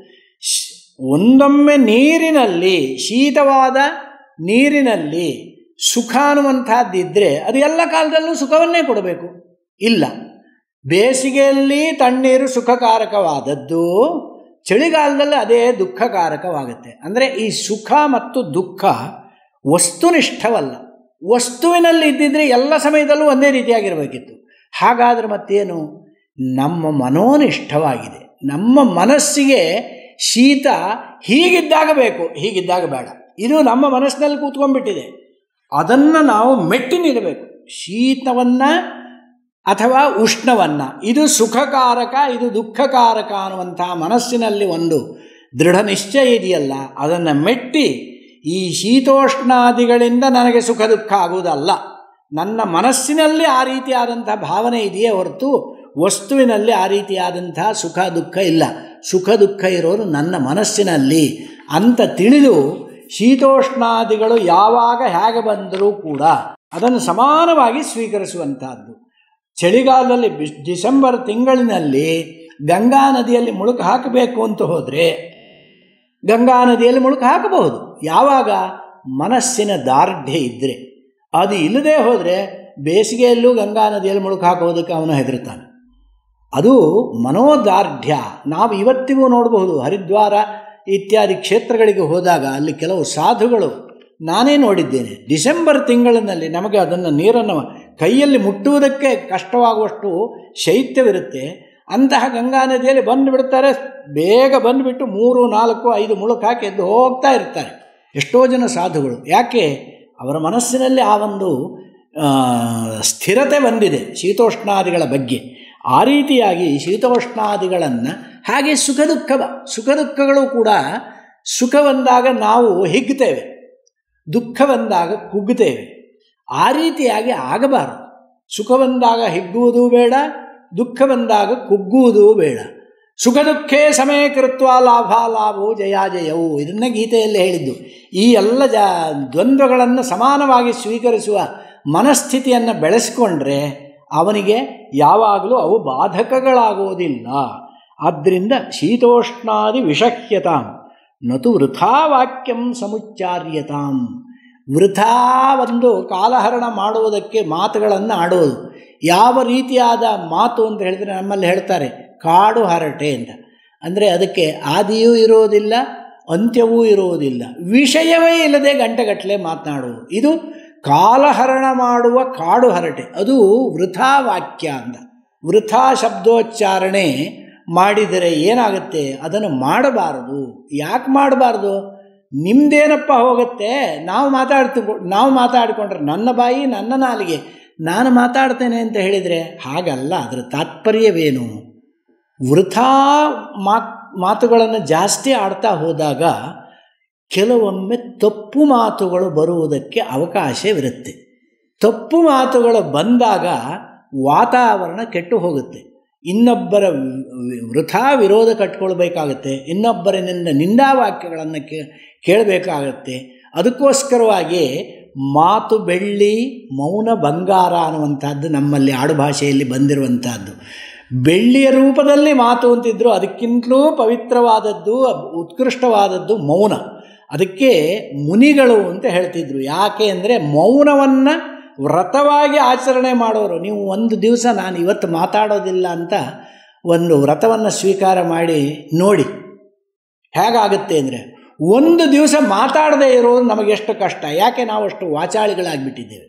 ಒಂದೊಮ್ಮೆ ನೀರಿನಲ್ಲಿ ಶೀತವಾದ ನೀರಿನಲ್ಲಿ ಸುಖ ಅನ್ನುವಂಥದ್ದಿದ್ದರೆ ಅದು ಎಲ್ಲ ಕಾಲದಲ್ಲೂ ಸುಖವನ್ನೇ ಕೊಡಬೇಕು ಇಲ್ಲ ಬೇಸಿಗೆಯಲ್ಲಿ ತಣ್ಣೀರು ಸುಖಕಾರಕವಾದದ್ದು ಚಳಿಗಾಲದಲ್ಲಿ ಅದೇ ದುಃಖಕಾರಕವಾಗುತ್ತೆ ಅಂದರೆ ಈ ಸುಖ ಮತ್ತು ದುಃಖ ವಸ್ತುನಿಷ್ಠವಲ್ಲ ವಸ್ತುವಿನಲ್ಲಿ ಇದ್ದಿದ್ರೆ ಎಲ್ಲ ಸಮಯದಲ್ಲೂ ಒಂದೇ ರೀತಿಯಾಗಿರಬೇಕಿತ್ತು ಹಾಗಾದರೆ ಮತ್ತೇನು ನಮ್ಮ ಮನೋನಿಷ್ಠವಾಗಿದೆ ನಮ್ಮ ಮನಸ್ಸಿಗೆ ಶೀತ ಹೀಗಿದ್ದಾಗ ಬೇಕು ಹೀಗಿದ್ದಾಗ ಬೇಡ ಇದು ನಮ್ಮ ಮನಸ್ಸಿನಲ್ಲಿ ಕೂತ್ಕೊಂಡ್ಬಿಟ್ಟಿದೆ ಅದನ್ನು ನಾವು ಮೆಟ್ಟಿ ನಿಲ್ಲಬೇಕು ಶೀತವನ್ನು ಅಥವಾ ಉಷ್ಣವನ್ನು ಇದು ಸುಖಕಾರಕ ಇದು ದುಃಖಕಾರಕ ಅನ್ನುವಂಥ ಮನಸ್ಸಿನಲ್ಲಿ ಒಂದು ದೃಢ ನಿಶ್ಚಯ ಇದೆಯಲ್ಲ ಅದನ್ನು ಮೆಟ್ಟಿ ಈ ಶೀತೋಷ್ಣಾದಿಗಳಿಂದ ನನಗೆ ಸುಖ ದುಃಖ ಆಗುವುದಲ್ಲ ನನ್ನ ಮನಸ್ಸಿನಲ್ಲಿ ಆ ರೀತಿಯಾದಂಥ ಭಾವನೆ ಇದೆಯೇ ಹೊರತು ವಸ್ತುವಿನಲ್ಲಿ ಆ ರೀತಿಯಾದಂಥ ಸುಖ ದುಃಖ ಇಲ್ಲ ಸುಖ ದುಃಖ ಇರೋದು ನನ್ನ ಮನಸ್ಸಿನಲ್ಲಿ ಅಂತ ತಿಳಿದು ಶೀತೋಷ್ಣಾದಿಗಳು ಯಾವಾಗ ಹೇಗೆ ಬಂದರೂ ಕೂಡ ಅದನ್ನು ಸಮಾನವಾಗಿ ಸ್ವೀಕರಿಸುವಂತಹದ್ದು ಚಳಿಗಾಲದಲ್ಲಿ ಡಿಸೆಂಬರ್ ತಿಂಗಳಿನಲ್ಲಿ ಗಂಗಾ ನದಿಯಲ್ಲಿ ಮುಳುಕು ಹಾಕಬೇಕು ಅಂತ ಹೋದರೆ ಗಂಗಾ ನದಿಯಲ್ಲಿ ಮುಳುಕು ಹಾಕಬಹುದು ಯಾವಾಗ ಮನಸ್ಸಿನ ದಾರ್ಢ್ಯ ಇದ್ದರೆ ಅದು ಇಲ್ಲದೆ ಹೋದರೆ ಬೇಸಿಗೆಯಲ್ಲೂ ಗಂಗಾ ನದಿಯಲ್ಲಿ ಮುಳುಕು ಹಾಕೋದಕ್ಕೆ ಅವನು ಹೆದರುತ್ತಾನೆ ಅದು ಮನೋದಾರ್ಢ್ಯ ನಾವು ಇವತ್ತಿಗೂ ನೋಡಬಹುದು ಹರಿದ್ವಾರ ಇತ್ಯಾದಿ ಕ್ಷೇತ್ರಗಳಿಗೆ ಹೋದಾಗ ಅಲ್ಲಿ ಕೆಲವು ಸಾಧುಗಳು ನಾನೇ ನೋಡಿದ್ದೇನೆ ಡಿಸೆಂಬರ್ ತಿಂಗಳಿನಲ್ಲಿ ನಮಗೆ ಅದನ್ನು ನೀರನ್ನು ಕೈಯಲ್ಲಿ ಮುಟ್ಟುವುದಕ್ಕೆ ಕಷ್ಟವಾಗುವಷ್ಟು ಶೈತ್ಯವಿರುತ್ತೆ ಅಂತಹ ಗಂಗಾ ನದಿಯಲ್ಲಿ ಬಂದು ಬಿಡ್ತಾರೆ ಬೇಗ ಬಂದುಬಿಟ್ಟು ಮೂರು ನಾಲ್ಕು ಐದು ಮುಳುಕು ಹಾಕಿ ಎದ್ದು ಹೋಗ್ತಾ ಇರ್ತಾರೆ ಎಷ್ಟೋ ಜನ ಸಾಧುಗಳು ಯಾಕೆ ಅವರ ಮನಸ್ಸಿನಲ್ಲಿ ಆ ಒಂದು ಆ, ಸ್ಥಿರತೆ ಬಂದಿದೆ ಶೀತೋಷ್ಣಾದಿಗಳ ಬಗ್ಗೆ ಆ ರೀತಿಯಾಗಿ ಶೀತೋಷ್ಣಾದಿಗಳನ್ನು ಹಾಗೆ ಸುಖ ದುಃಖ ಸುಖ ದುಃಖಗಳು ಕೂಡ ಸುಖ ಬಂದಾಗ ನಾವು ಹಿಗ್ತೇವೆ ದುಃಖ ಬಂದಾಗ ಕುಗ್ಗುತ್ತೇವೆ ಆ ರೀತಿಯಾಗಿ ಆಗಬಾರದು ಸುಖ ಬಂದಾಗ ಹಿಗ್ಗುವುದೂ ಬೇಡ ದುಃಖ ಬಂದಾಗ ಕುಗ್ಗುವುದೂ ಬೇಡ ಸುಖ ದುಃಖೇ ಸಮಯ ಕೃತ್ವ ಲಾಭ ಲಾಭವು ಜಯಾಜಯವು ಇದನ್ನೇ ಗೀತೆಯಲ್ಲಿ ಹೇಳಿದ್ದು ಈ ಎಲ್ಲ ಜ ದ್ವಂದ್ವಗಳನ್ನು ಸಮಾನವಾಗಿ ಸ್ವೀಕರಿಸುವ ಮನಸ್ಥಿತಿಯನ್ನು ಬೆಳೆಸ್ಕೊಂಡ್ರೆ ಅವನಿಗೆ ಯಾವಾಗಲೂ ಅವು ಬಾಧಕಗಳಾಗುವುದಿಲ್ಲ ಆದ್ದರಿಂದ ಶೀತೋಷ್ಣಾದಿ ವಿಷಹ್ಯತಾಂ ನತು ವೃಥಾ ವಾಕ್ಯಂ ಸಮುಚ್ಚಾರ್ಯತಾಂ ವೃಥಾ ಒಂದು ಕಾಲಹರಣ ಮಾಡುವುದಕ್ಕೆ ಮಾತುಗಳನ್ನು ಆಡೋದು ಯಾವ ರೀತಿಯಾದ ಮಾತು ಅಂತ ಹೇಳಿದರೆ ನಮ್ಮಲ್ಲಿ ಹೇಳ್ತಾರೆ ಕಾಡು ಹರಟೆ ಅಂತ ಅಂದರೆ ಅದಕ್ಕೆ ಆದಿಯೂ ಇರೋದಿಲ್ಲ ಅಂತ್ಯವೂ ಇರುವುದಿಲ್ಲ ವಿಷಯವೇ ಇಲ್ಲದೆ ಗಂಟೆಗಟ್ಟಲೆ ಮಾತನಾಡುವುದು ಇದು ಕಾಲಹರಣ ಮಾಡುವ ಕಾಡು ಹರಟೆ ಅದು ವೃಥಾ ವಾಕ್ಯ ಅಂತ ವೃಥಾ ಶಬ್ದೋಚ್ಚಾರಣೆ ಮಾಡಿದರೆ ಏನಾಗುತ್ತೆ ಅದನ್ನು ಮಾಡಬಾರದು ಯಾಕೆ ಮಾಡಬಾರ್ದು ನಿಮ್ಮದೇನಪ್ಪ ಹೋಗುತ್ತೆ ನಾವು ಮಾತಾಡ್ತು ನಾವು ಮಾತಾಡಿಕೊಂಡ್ರೆ ನನ್ನ ಬಾಯಿ ನನ್ನ ನಾಲಿಗೆ ನಾನು ಮಾತಾಡ್ತೇನೆ ಅಂತ ಹೇಳಿದರೆ ಹಾಗಲ್ಲ ಅದರ ತಾತ್ಪರ್ಯವೇನು ವೃಥಾ ಮಾತ್ ಮಾತುಗಳನ್ನು ಜಾಸ್ತಿ ಆಡ್ತಾ ಹೋದಾಗ ಕೆಲವೊಮ್ಮೆ ತಪ್ಪು ಮಾತುಗಳು ಬರುವುದಕ್ಕೆ ಅವಕಾಶವಿರುತ್ತೆ ತಪ್ಪು ಮಾತುಗಳು ಬಂದಾಗ ವಾತಾವರಣ ಕೆಟ್ಟು ಹೋಗುತ್ತೆ ಇನ್ನೊಬ್ಬರ ವಿ- ವೃಥಾ ವಿರೋಧ ಕಟ್ಕೊಳ್ಬೇಕಾಗತ್ತೆ ಇನ್ನೊಬ್ಬರಿನಿಂದ ನಿಂದಾವಾಕ್ಯಗಳನ್ನು ಕೇ ಕೇಳಬೇಕಾಗತ್ತೆ ಅದಕ್ಕೋಸ್ಕರವಾಗಿ ಮಾತು ಬೆಳ್ಳಿ ಮೌನ ಬಂಗಾರ ಅನ್ನುವಂಥದ್ದು ನಮ್ಮಲ್ಲಿ ಆಡುಭಾಷೆಯಲ್ಲಿ ಬಂದಿರುವಂಥದ್ದು ಬೆಳ್ಳಿಯ ರೂಪದಲ್ಲಿ ಮಾತು ಅಂತಿದ್ರು ಅದಕ್ಕಿಂತಲೂ ಪವಿತ್ರವಾದದ್ದು ಉತ್ಕೃಷ್ಟವಾದದ್ದು ಮೌನ ಅದಕ್ಕೆ ಮುನಿಗಳು ಅಂತ ಹೇಳ್ತಿದ್ರು ಯಾಕೆ ಅಂದರೆ ಮೌನವನ್ನು ವ್ರತವಾಗಿ ಆಚರಣೆ ಮಾಡೋರು ನೀವು ಒಂದು ದಿವಸ ನಾನು ಇವತ್ತು ಮಾತಾಡೋದಿಲ್ಲ ಅಂತ ಒಂದು ವ್ರತವನ್ನು ಸ್ವೀಕಾರ ಮಾಡಿ ನೋಡಿ ಹೇಗಾಗುತ್ತೆ ಅಂದರೆ ಒಂದು ದಿವಸ ಮಾತಾಡದೇ ಇರೋದು ನಮಗೆಷ್ಟು ಕಷ್ಟ ಯಾಕೆ ನಾವು ಅಷ್ಟು ವಾಚಾಳಿಗಳಾಗಿಬಿಟ್ಟಿದ್ದೇವೆ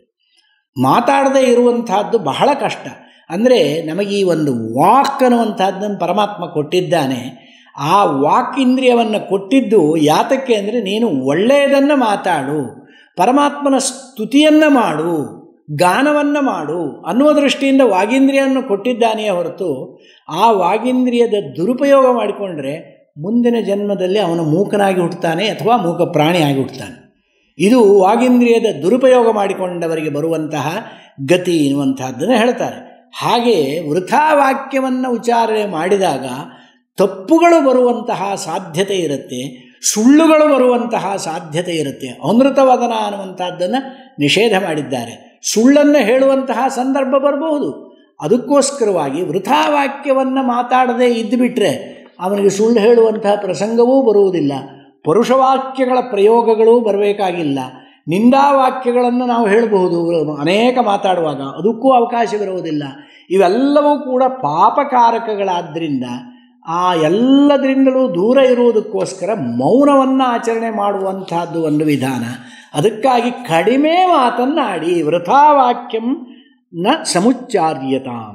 ಮಾತಾಡದೇ ಇರುವಂತಹದ್ದು ಬಹಳ ಕಷ್ಟ ಅಂದರೆ ನಮಗೆ ಈ ಒಂದು ವಾಕ್ ಅನ್ನುವಂಥದ್ದನ್ನು ಪರಮಾತ್ಮ ಕೊಟ್ಟಿದ್ದಾನೆ ಆ ವಾಕ್ ಇಂದ್ರಿಯವನ್ನು ಕೊಟ್ಟಿದ್ದು ಯಾತಕ್ಕೆ ಅಂದರೆ ನೀನು ಒಳ್ಳೆಯದನ್ನು ಮಾತಾಡು ಪರಮಾತ್ಮನ ಸ್ತುತಿಯನ್ನು ಮಾಡು ಗಾನವನ್ನು ಮಾಡು ಅನ್ನುವ ದೃಷ್ಟಿಯಿಂದ ವಾಗೀಂದ್ರಿಯನ್ನು ಕೊಟ್ಟಿದ್ದಾನೆಯೇ ಹೊರತು ಆ ವಾಗೀಂದ್ರಿಯದ ದುರುಪಯೋಗ ಮಾಡಿಕೊಂಡ್ರೆ ಮುಂದಿನ ಜನ್ಮದಲ್ಲಿ ಅವನು ಮೂಕನಾಗಿ ಹುಟ್ಟುತ್ತಾನೆ ಅಥವಾ ಮೂಕ ಪ್ರಾಣಿಯಾಗಿ ಹುಟ್ಟುತ್ತಾನೆ ಇದು ವಾಗೀಂದ್ರಿಯದ ದುರುಪಯೋಗ ಮಾಡಿಕೊಂಡವರಿಗೆ ಬರುವಂತಹ ಗತಿ ಎನ್ನುವಂತಹದ್ದನ್ನು ಹೇಳ್ತಾರೆ ಹಾಗೆ ವೃಥಾ ವಾಕ್ಯವನ್ನು ಉಚ್ಚಾರಣೆ ಮಾಡಿದಾಗ ತಪ್ಪುಗಳು ಬರುವಂತಹ ಸಾಧ್ಯತೆ ಇರುತ್ತೆ ಸುಳ್ಳುಗಳು ಬರುವಂತಹ ಸಾಧ್ಯತೆ ಇರುತ್ತೆ ಅಮೃತವದನ ಅನ್ನುವಂಥದ್ದನ್ನು ನಿಷೇಧ ಮಾಡಿದ್ದಾರೆ ಸುಳ್ಳನ್ನು ಹೇಳುವಂತಹ ಸಂದರ್ಭ ಬರಬಹುದು ಅದಕ್ಕೋಸ್ಕರವಾಗಿ ವೃಥಾ ವಾಕ್ಯವನ್ನು ಮಾತಾಡದೇ ಇದ್ದುಬಿಟ್ರೆ ಅವನಿಗೆ ಸುಳ್ಳು ಹೇಳುವಂತಹ ಪ್ರಸಂಗವೂ ಬರುವುದಿಲ್ಲ ಪರುಷವಾಕ್ಯಗಳ ಪ್ರಯೋಗಗಳೂ ಬರಬೇಕಾಗಿಲ್ಲ ನಿಂದಾವಾಕ್ಯಗಳನ್ನು ನಾವು ಹೇಳಬಹುದು ಅನೇಕ ಮಾತಾಡುವಾಗ ಅದಕ್ಕೂ ಅವಕಾಶವಿರುವುದಿಲ್ಲ ಇವೆಲ್ಲವೂ ಕೂಡ ಪಾಪಕಾರಕಗಳಾದ್ದರಿಂದ ಆ ಎಲ್ಲದರಿಂದಲೂ ದೂರ ಇರುವುದಕ್ಕೋಸ್ಕರ ಮೌನವನ್ನು ಆಚರಣೆ ಮಾಡುವಂತಹದ್ದು ಒಂದು ವಿಧಾನ ಅದಕ್ಕಾಗಿ ಕಡಿಮೆ ಮಾತನ್ನಾಡಿ ವೃಥಾವಾಕ್ಯಂ ನ ಸಮುಚ್ಚಾರ್ಯತಾಂ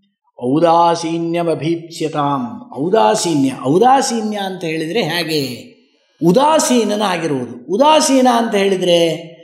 ಔದಾಸೀನ್ಯವಭೀಪ್ಸ್ಯತಾಂ ಔದಾಸೀನ್ಯ ಔದಾಸೀನ್ಯ ಅಂತ ಹೇಳಿದರೆ ಹೇಗೆ ಉದಾಸೀನನಾಗಿರುವುದು ಉದಾಸೀನ ಅಂತ ಹೇಳಿದರೆ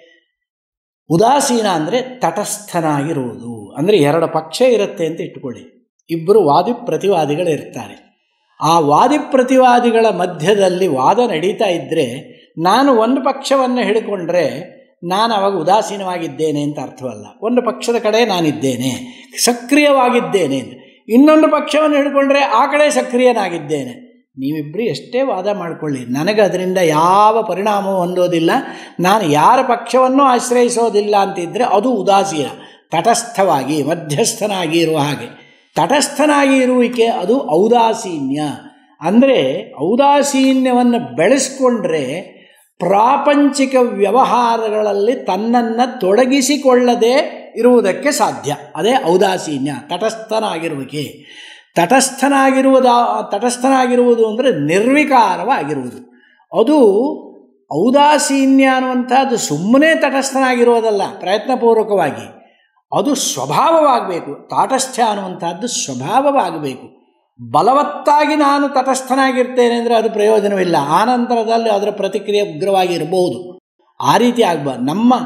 ಉದಾಸೀನ ಅಂದರೆ ತಟಸ್ಥನಾಗಿರುವುದು ಅಂದರೆ ಎರಡು ಪಕ್ಷ ಇರುತ್ತೆ ಅಂತ ಇಟ್ಟುಕೊಳ್ಳಿ ಇಬ್ಬರು ವಾದಿ ಪ್ರತಿವಾದಿಗಳಿರ್ತಾರೆ ಆ ವಾದಿ ಪ್ರತಿವಾದಿಗಳ ಮಧ್ಯದಲ್ಲಿ ವಾದ ನಡೀತಾ ಇದ್ದರೆ ನಾನು ಒಂದು ಪಕ್ಷವನ್ನು ಹಿಡ್ಕೊಂಡ್ರೆ ನಾನು ಅವಾಗ ಉದಾಸೀನವಾಗಿದ್ದೇನೆ ಅಂತ ಅರ್ಥವಲ್ಲ ಒಂದು ಪಕ್ಷದ ಕಡೆ ನಾನಿದ್ದೇನೆ ಸಕ್ರಿಯವಾಗಿದ್ದೇನೆ ಅಂತ ಇನ್ನೊಂದು ಪಕ್ಷವನ್ನು ಹಿಡ್ಕೊಂಡ್ರೆ ಆ ಕಡೆ ಸಕ್ರಿಯನಾಗಿದ್ದೇನೆ ನೀವಿಬ್ಬರು ಎಷ್ಟೇ ವಾದ ಮಾಡಿಕೊಳ್ಳಿ ನನಗೆ ಅದರಿಂದ ಯಾವ ಪರಿಣಾಮವೂ ಹೊಂದೋದಿಲ್ಲ ನಾನು ಯಾರ ಪಕ್ಷವನ್ನು ಆಶ್ರಯಿಸೋದಿಲ್ಲ ಅಂತಿದ್ದರೆ ಅದು ಉದಾಸೀನ ತಟಸ್ಥವಾಗಿ ಮಧ್ಯಸ್ಥನಾಗಿ ಇರುವ ಹಾಗೆ ತಟಸ್ಥನಾಗಿ ಇರುವಿಕೆ ಅದು ಔದಾಸೀನ್ಯ ಅಂದರೆ ಔದಾಸೀನ್ಯವನ್ನು ಬೆಳೆಸ್ಕೊಂಡ್ರೆ ಪ್ರಾಪಂಚಿಕ ವ್ಯವಹಾರಗಳಲ್ಲಿ ತನ್ನನ್ನು ತೊಡಗಿಸಿಕೊಳ್ಳದೆ ಇರುವುದಕ್ಕೆ ಸಾಧ್ಯ ಅದೇ ಔದಾಸೀನ್ಯ ತಟಸ್ಥನಾಗಿರುವಿಕೆ ತಟಸ್ಥನಾಗಿರುವುದ ತಟಸ್ಥನಾಗಿರುವುದು ಅಂದರೆ ನಿರ್ವಿಕಾರವಾಗಿರುವುದು ಅದು ಔದಾಸೀನ್ಯ ಅನ್ನುವಂಥದ್ದು ಸುಮ್ಮನೆ ತಟಸ್ಥನಾಗಿರುವುದಲ್ಲ ಪ್ರಯತ್ನಪೂರ್ವಕವಾಗಿ ಅದು ಸ್ವಭಾವವಾಗಬೇಕು ತಾಟಸ್ಥ್ಯ ಅನ್ನುವಂಥದ್ದು ಸ್ವಭಾವವಾಗಬೇಕು ಬಲವತ್ತಾಗಿ ನಾನು ತಟಸ್ಥನಾಗಿರ್ತೇನೆ ಅಂದರೆ ಅದು ಪ್ರಯೋಜನವಿಲ್ಲ ಆನಂತರದಲ್ಲಿ ಅದರ ಪ್ರತಿಕ್ರಿಯೆ ಉಗ್ರವಾಗಿ ಇರಬಹುದು ಆ ರೀತಿ ಆಗಬಾರ್ದು ನಮ್ಮ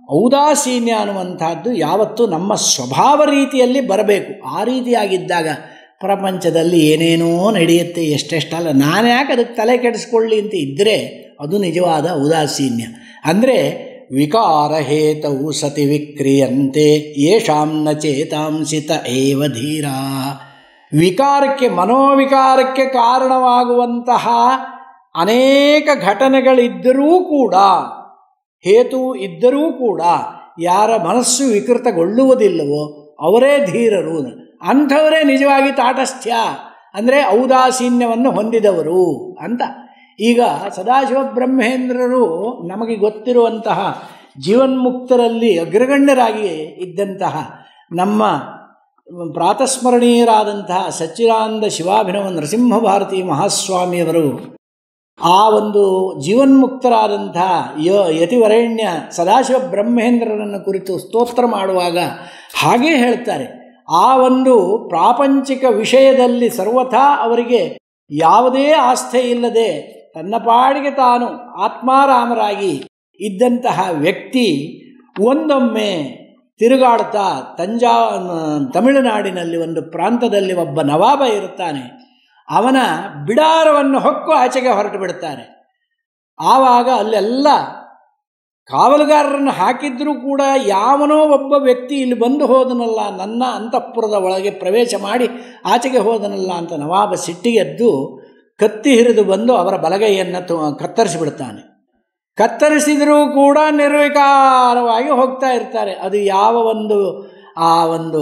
ಔದಾಸೀನ್ಯ ಅನ್ನುವಂಥದ್ದು ಯಾವತ್ತೂ ನಮ್ಮ ಸ್ವಭಾವ ರೀತಿಯಲ್ಲಿ ಬರಬೇಕು ಆ ರೀತಿಯಾಗಿದ್ದಾಗ ಪ್ರಪಂಚದಲ್ಲಿ ಏನೇನೋ ನಡೆಯುತ್ತೆ ಎಷ್ಟೆಷ್ಟಲ್ಲ ನಾನು ಯಾಕೆ ಅದಕ್ಕೆ ತಲೆ ಕೆಡಿಸ್ಕೊಳ್ಳಿ ಅಂತ ಇದ್ದರೆ ಅದು ನಿಜವಾದ ಔದಾಸೀನ್ಯ ಅಂದರೆ ವಿಕಾರಹೇತವು ಸತಿ ವಿಕ್ರಿಯಂತೆ ಯೇಷಾಂ ನ ಚೇತಾಂಸಿತ ಏವ ಧೀರ ವಿಕಾರಕ್ಕೆ ಮನೋವಿಕಾರಕ್ಕೆ ಕಾರಣವಾಗುವಂತಹ ಅನೇಕ ಘಟನೆಗಳಿದ್ದರೂ ಕೂಡ ಹೇತು ಇದ್ದರೂ ಕೂಡ ಯಾರ ಮನಸ್ಸು ವಿಕೃತಗೊಳ್ಳುವುದಿಲ್ಲವೋ ಅವರೇ ಧೀರರು ಅಂಥವರೇ ನಿಜವಾಗಿ ತಾಟಸ್ಥ್ಯ ಅಂದರೆ ಔದಾಸೀನ್ಯವನ್ನು ಹೊಂದಿದವರು ಅಂತ ಈಗ ಸದಾಶಿವ ಬ್ರಹ್ಮೇಂದ್ರರು ನಮಗೆ ಗೊತ್ತಿರುವಂತಹ ಜೀವನ್ಮುಕ್ತರಲ್ಲಿ ಅಗ್ರಗಣ್ಯರಾಗಿ ಇದ್ದಂತಹ ನಮ್ಮ ಪ್ರಾತಸ್ಮರಣೀಯರಾದಂತಹ ಸಚ್ಚಿದಾನಂದ ಶಿವಾಭಿನವ ನರಸಿಂಹ ಭಾರತಿ ಮಹಾಸ್ವಾಮಿಯವರು ಆ ಒಂದು ಜೀವನ್ಮುಕ್ತರಾದಂತಹ ಯ ಯತಿವರೇಣ್ಯ ಸದಾಶಿವ ಬ್ರಹ್ಮೇಂದ್ರರನ್ನು ಕುರಿತು ಸ್ತೋತ್ರ ಮಾಡುವಾಗ ಹಾಗೇ ಹೇಳ್ತಾರೆ ಆ ಒಂದು ಪ್ರಾಪಂಚಿಕ ವಿಷಯದಲ್ಲಿ ಸರ್ವಥಾ ಅವರಿಗೆ ಯಾವುದೇ ಆಸ್ಥೆ ಇಲ್ಲದೆ ತನ್ನ ಪಾಡಿಗೆ ತಾನು ಆತ್ಮಾರಾಮರಾಗಿ ಇದ್ದಂತಹ ವ್ಯಕ್ತಿ ಒಂದೊಮ್ಮೆ ತಿರುಗಾಡ್ತಾ ತಂಜಾ ತಮಿಳುನಾಡಿನಲ್ಲಿ ಒಂದು ಪ್ರಾಂತದಲ್ಲಿ ಒಬ್ಬ ನವಾಬ ಇರುತ್ತಾನೆ ಅವನ ಬಿಡಾರವನ್ನು ಹೊಕ್ಕು ಆಚೆಗೆ ಹೊರಟು ಬಿಡ್ತಾರೆ ಆವಾಗ ಅಲ್ಲೆಲ್ಲ ಕಾವಲುಗಾರರನ್ನು ಹಾಕಿದ್ರೂ ಕೂಡ ಯಾವನೋ ಒಬ್ಬ ವ್ಯಕ್ತಿ ಇಲ್ಲಿ ಬಂದು ಹೋದನಲ್ಲ ನನ್ನ ಅಂತಃಪುರದ ಒಳಗೆ ಪ್ರವೇಶ ಮಾಡಿ ಆಚೆಗೆ ಹೋದನಲ್ಲ ಅಂತ ನವಾಬ ಸಿಟ್ಟಿಗೆದ್ದು ಕತ್ತಿ ಹಿರಿದು ಬಂದು ಅವರ ಬಲಗೈಯನ್ನು ತು ಕತ್ತರಿಸಿಬಿಡ್ತಾನೆ ಕತ್ತರಿಸಿದರೂ ಕೂಡ ನಿರ್ವಿಕಾರವಾಗಿ ಹೋಗ್ತಾ ಇರ್ತಾರೆ ಅದು ಯಾವ ಒಂದು ಆ ಒಂದು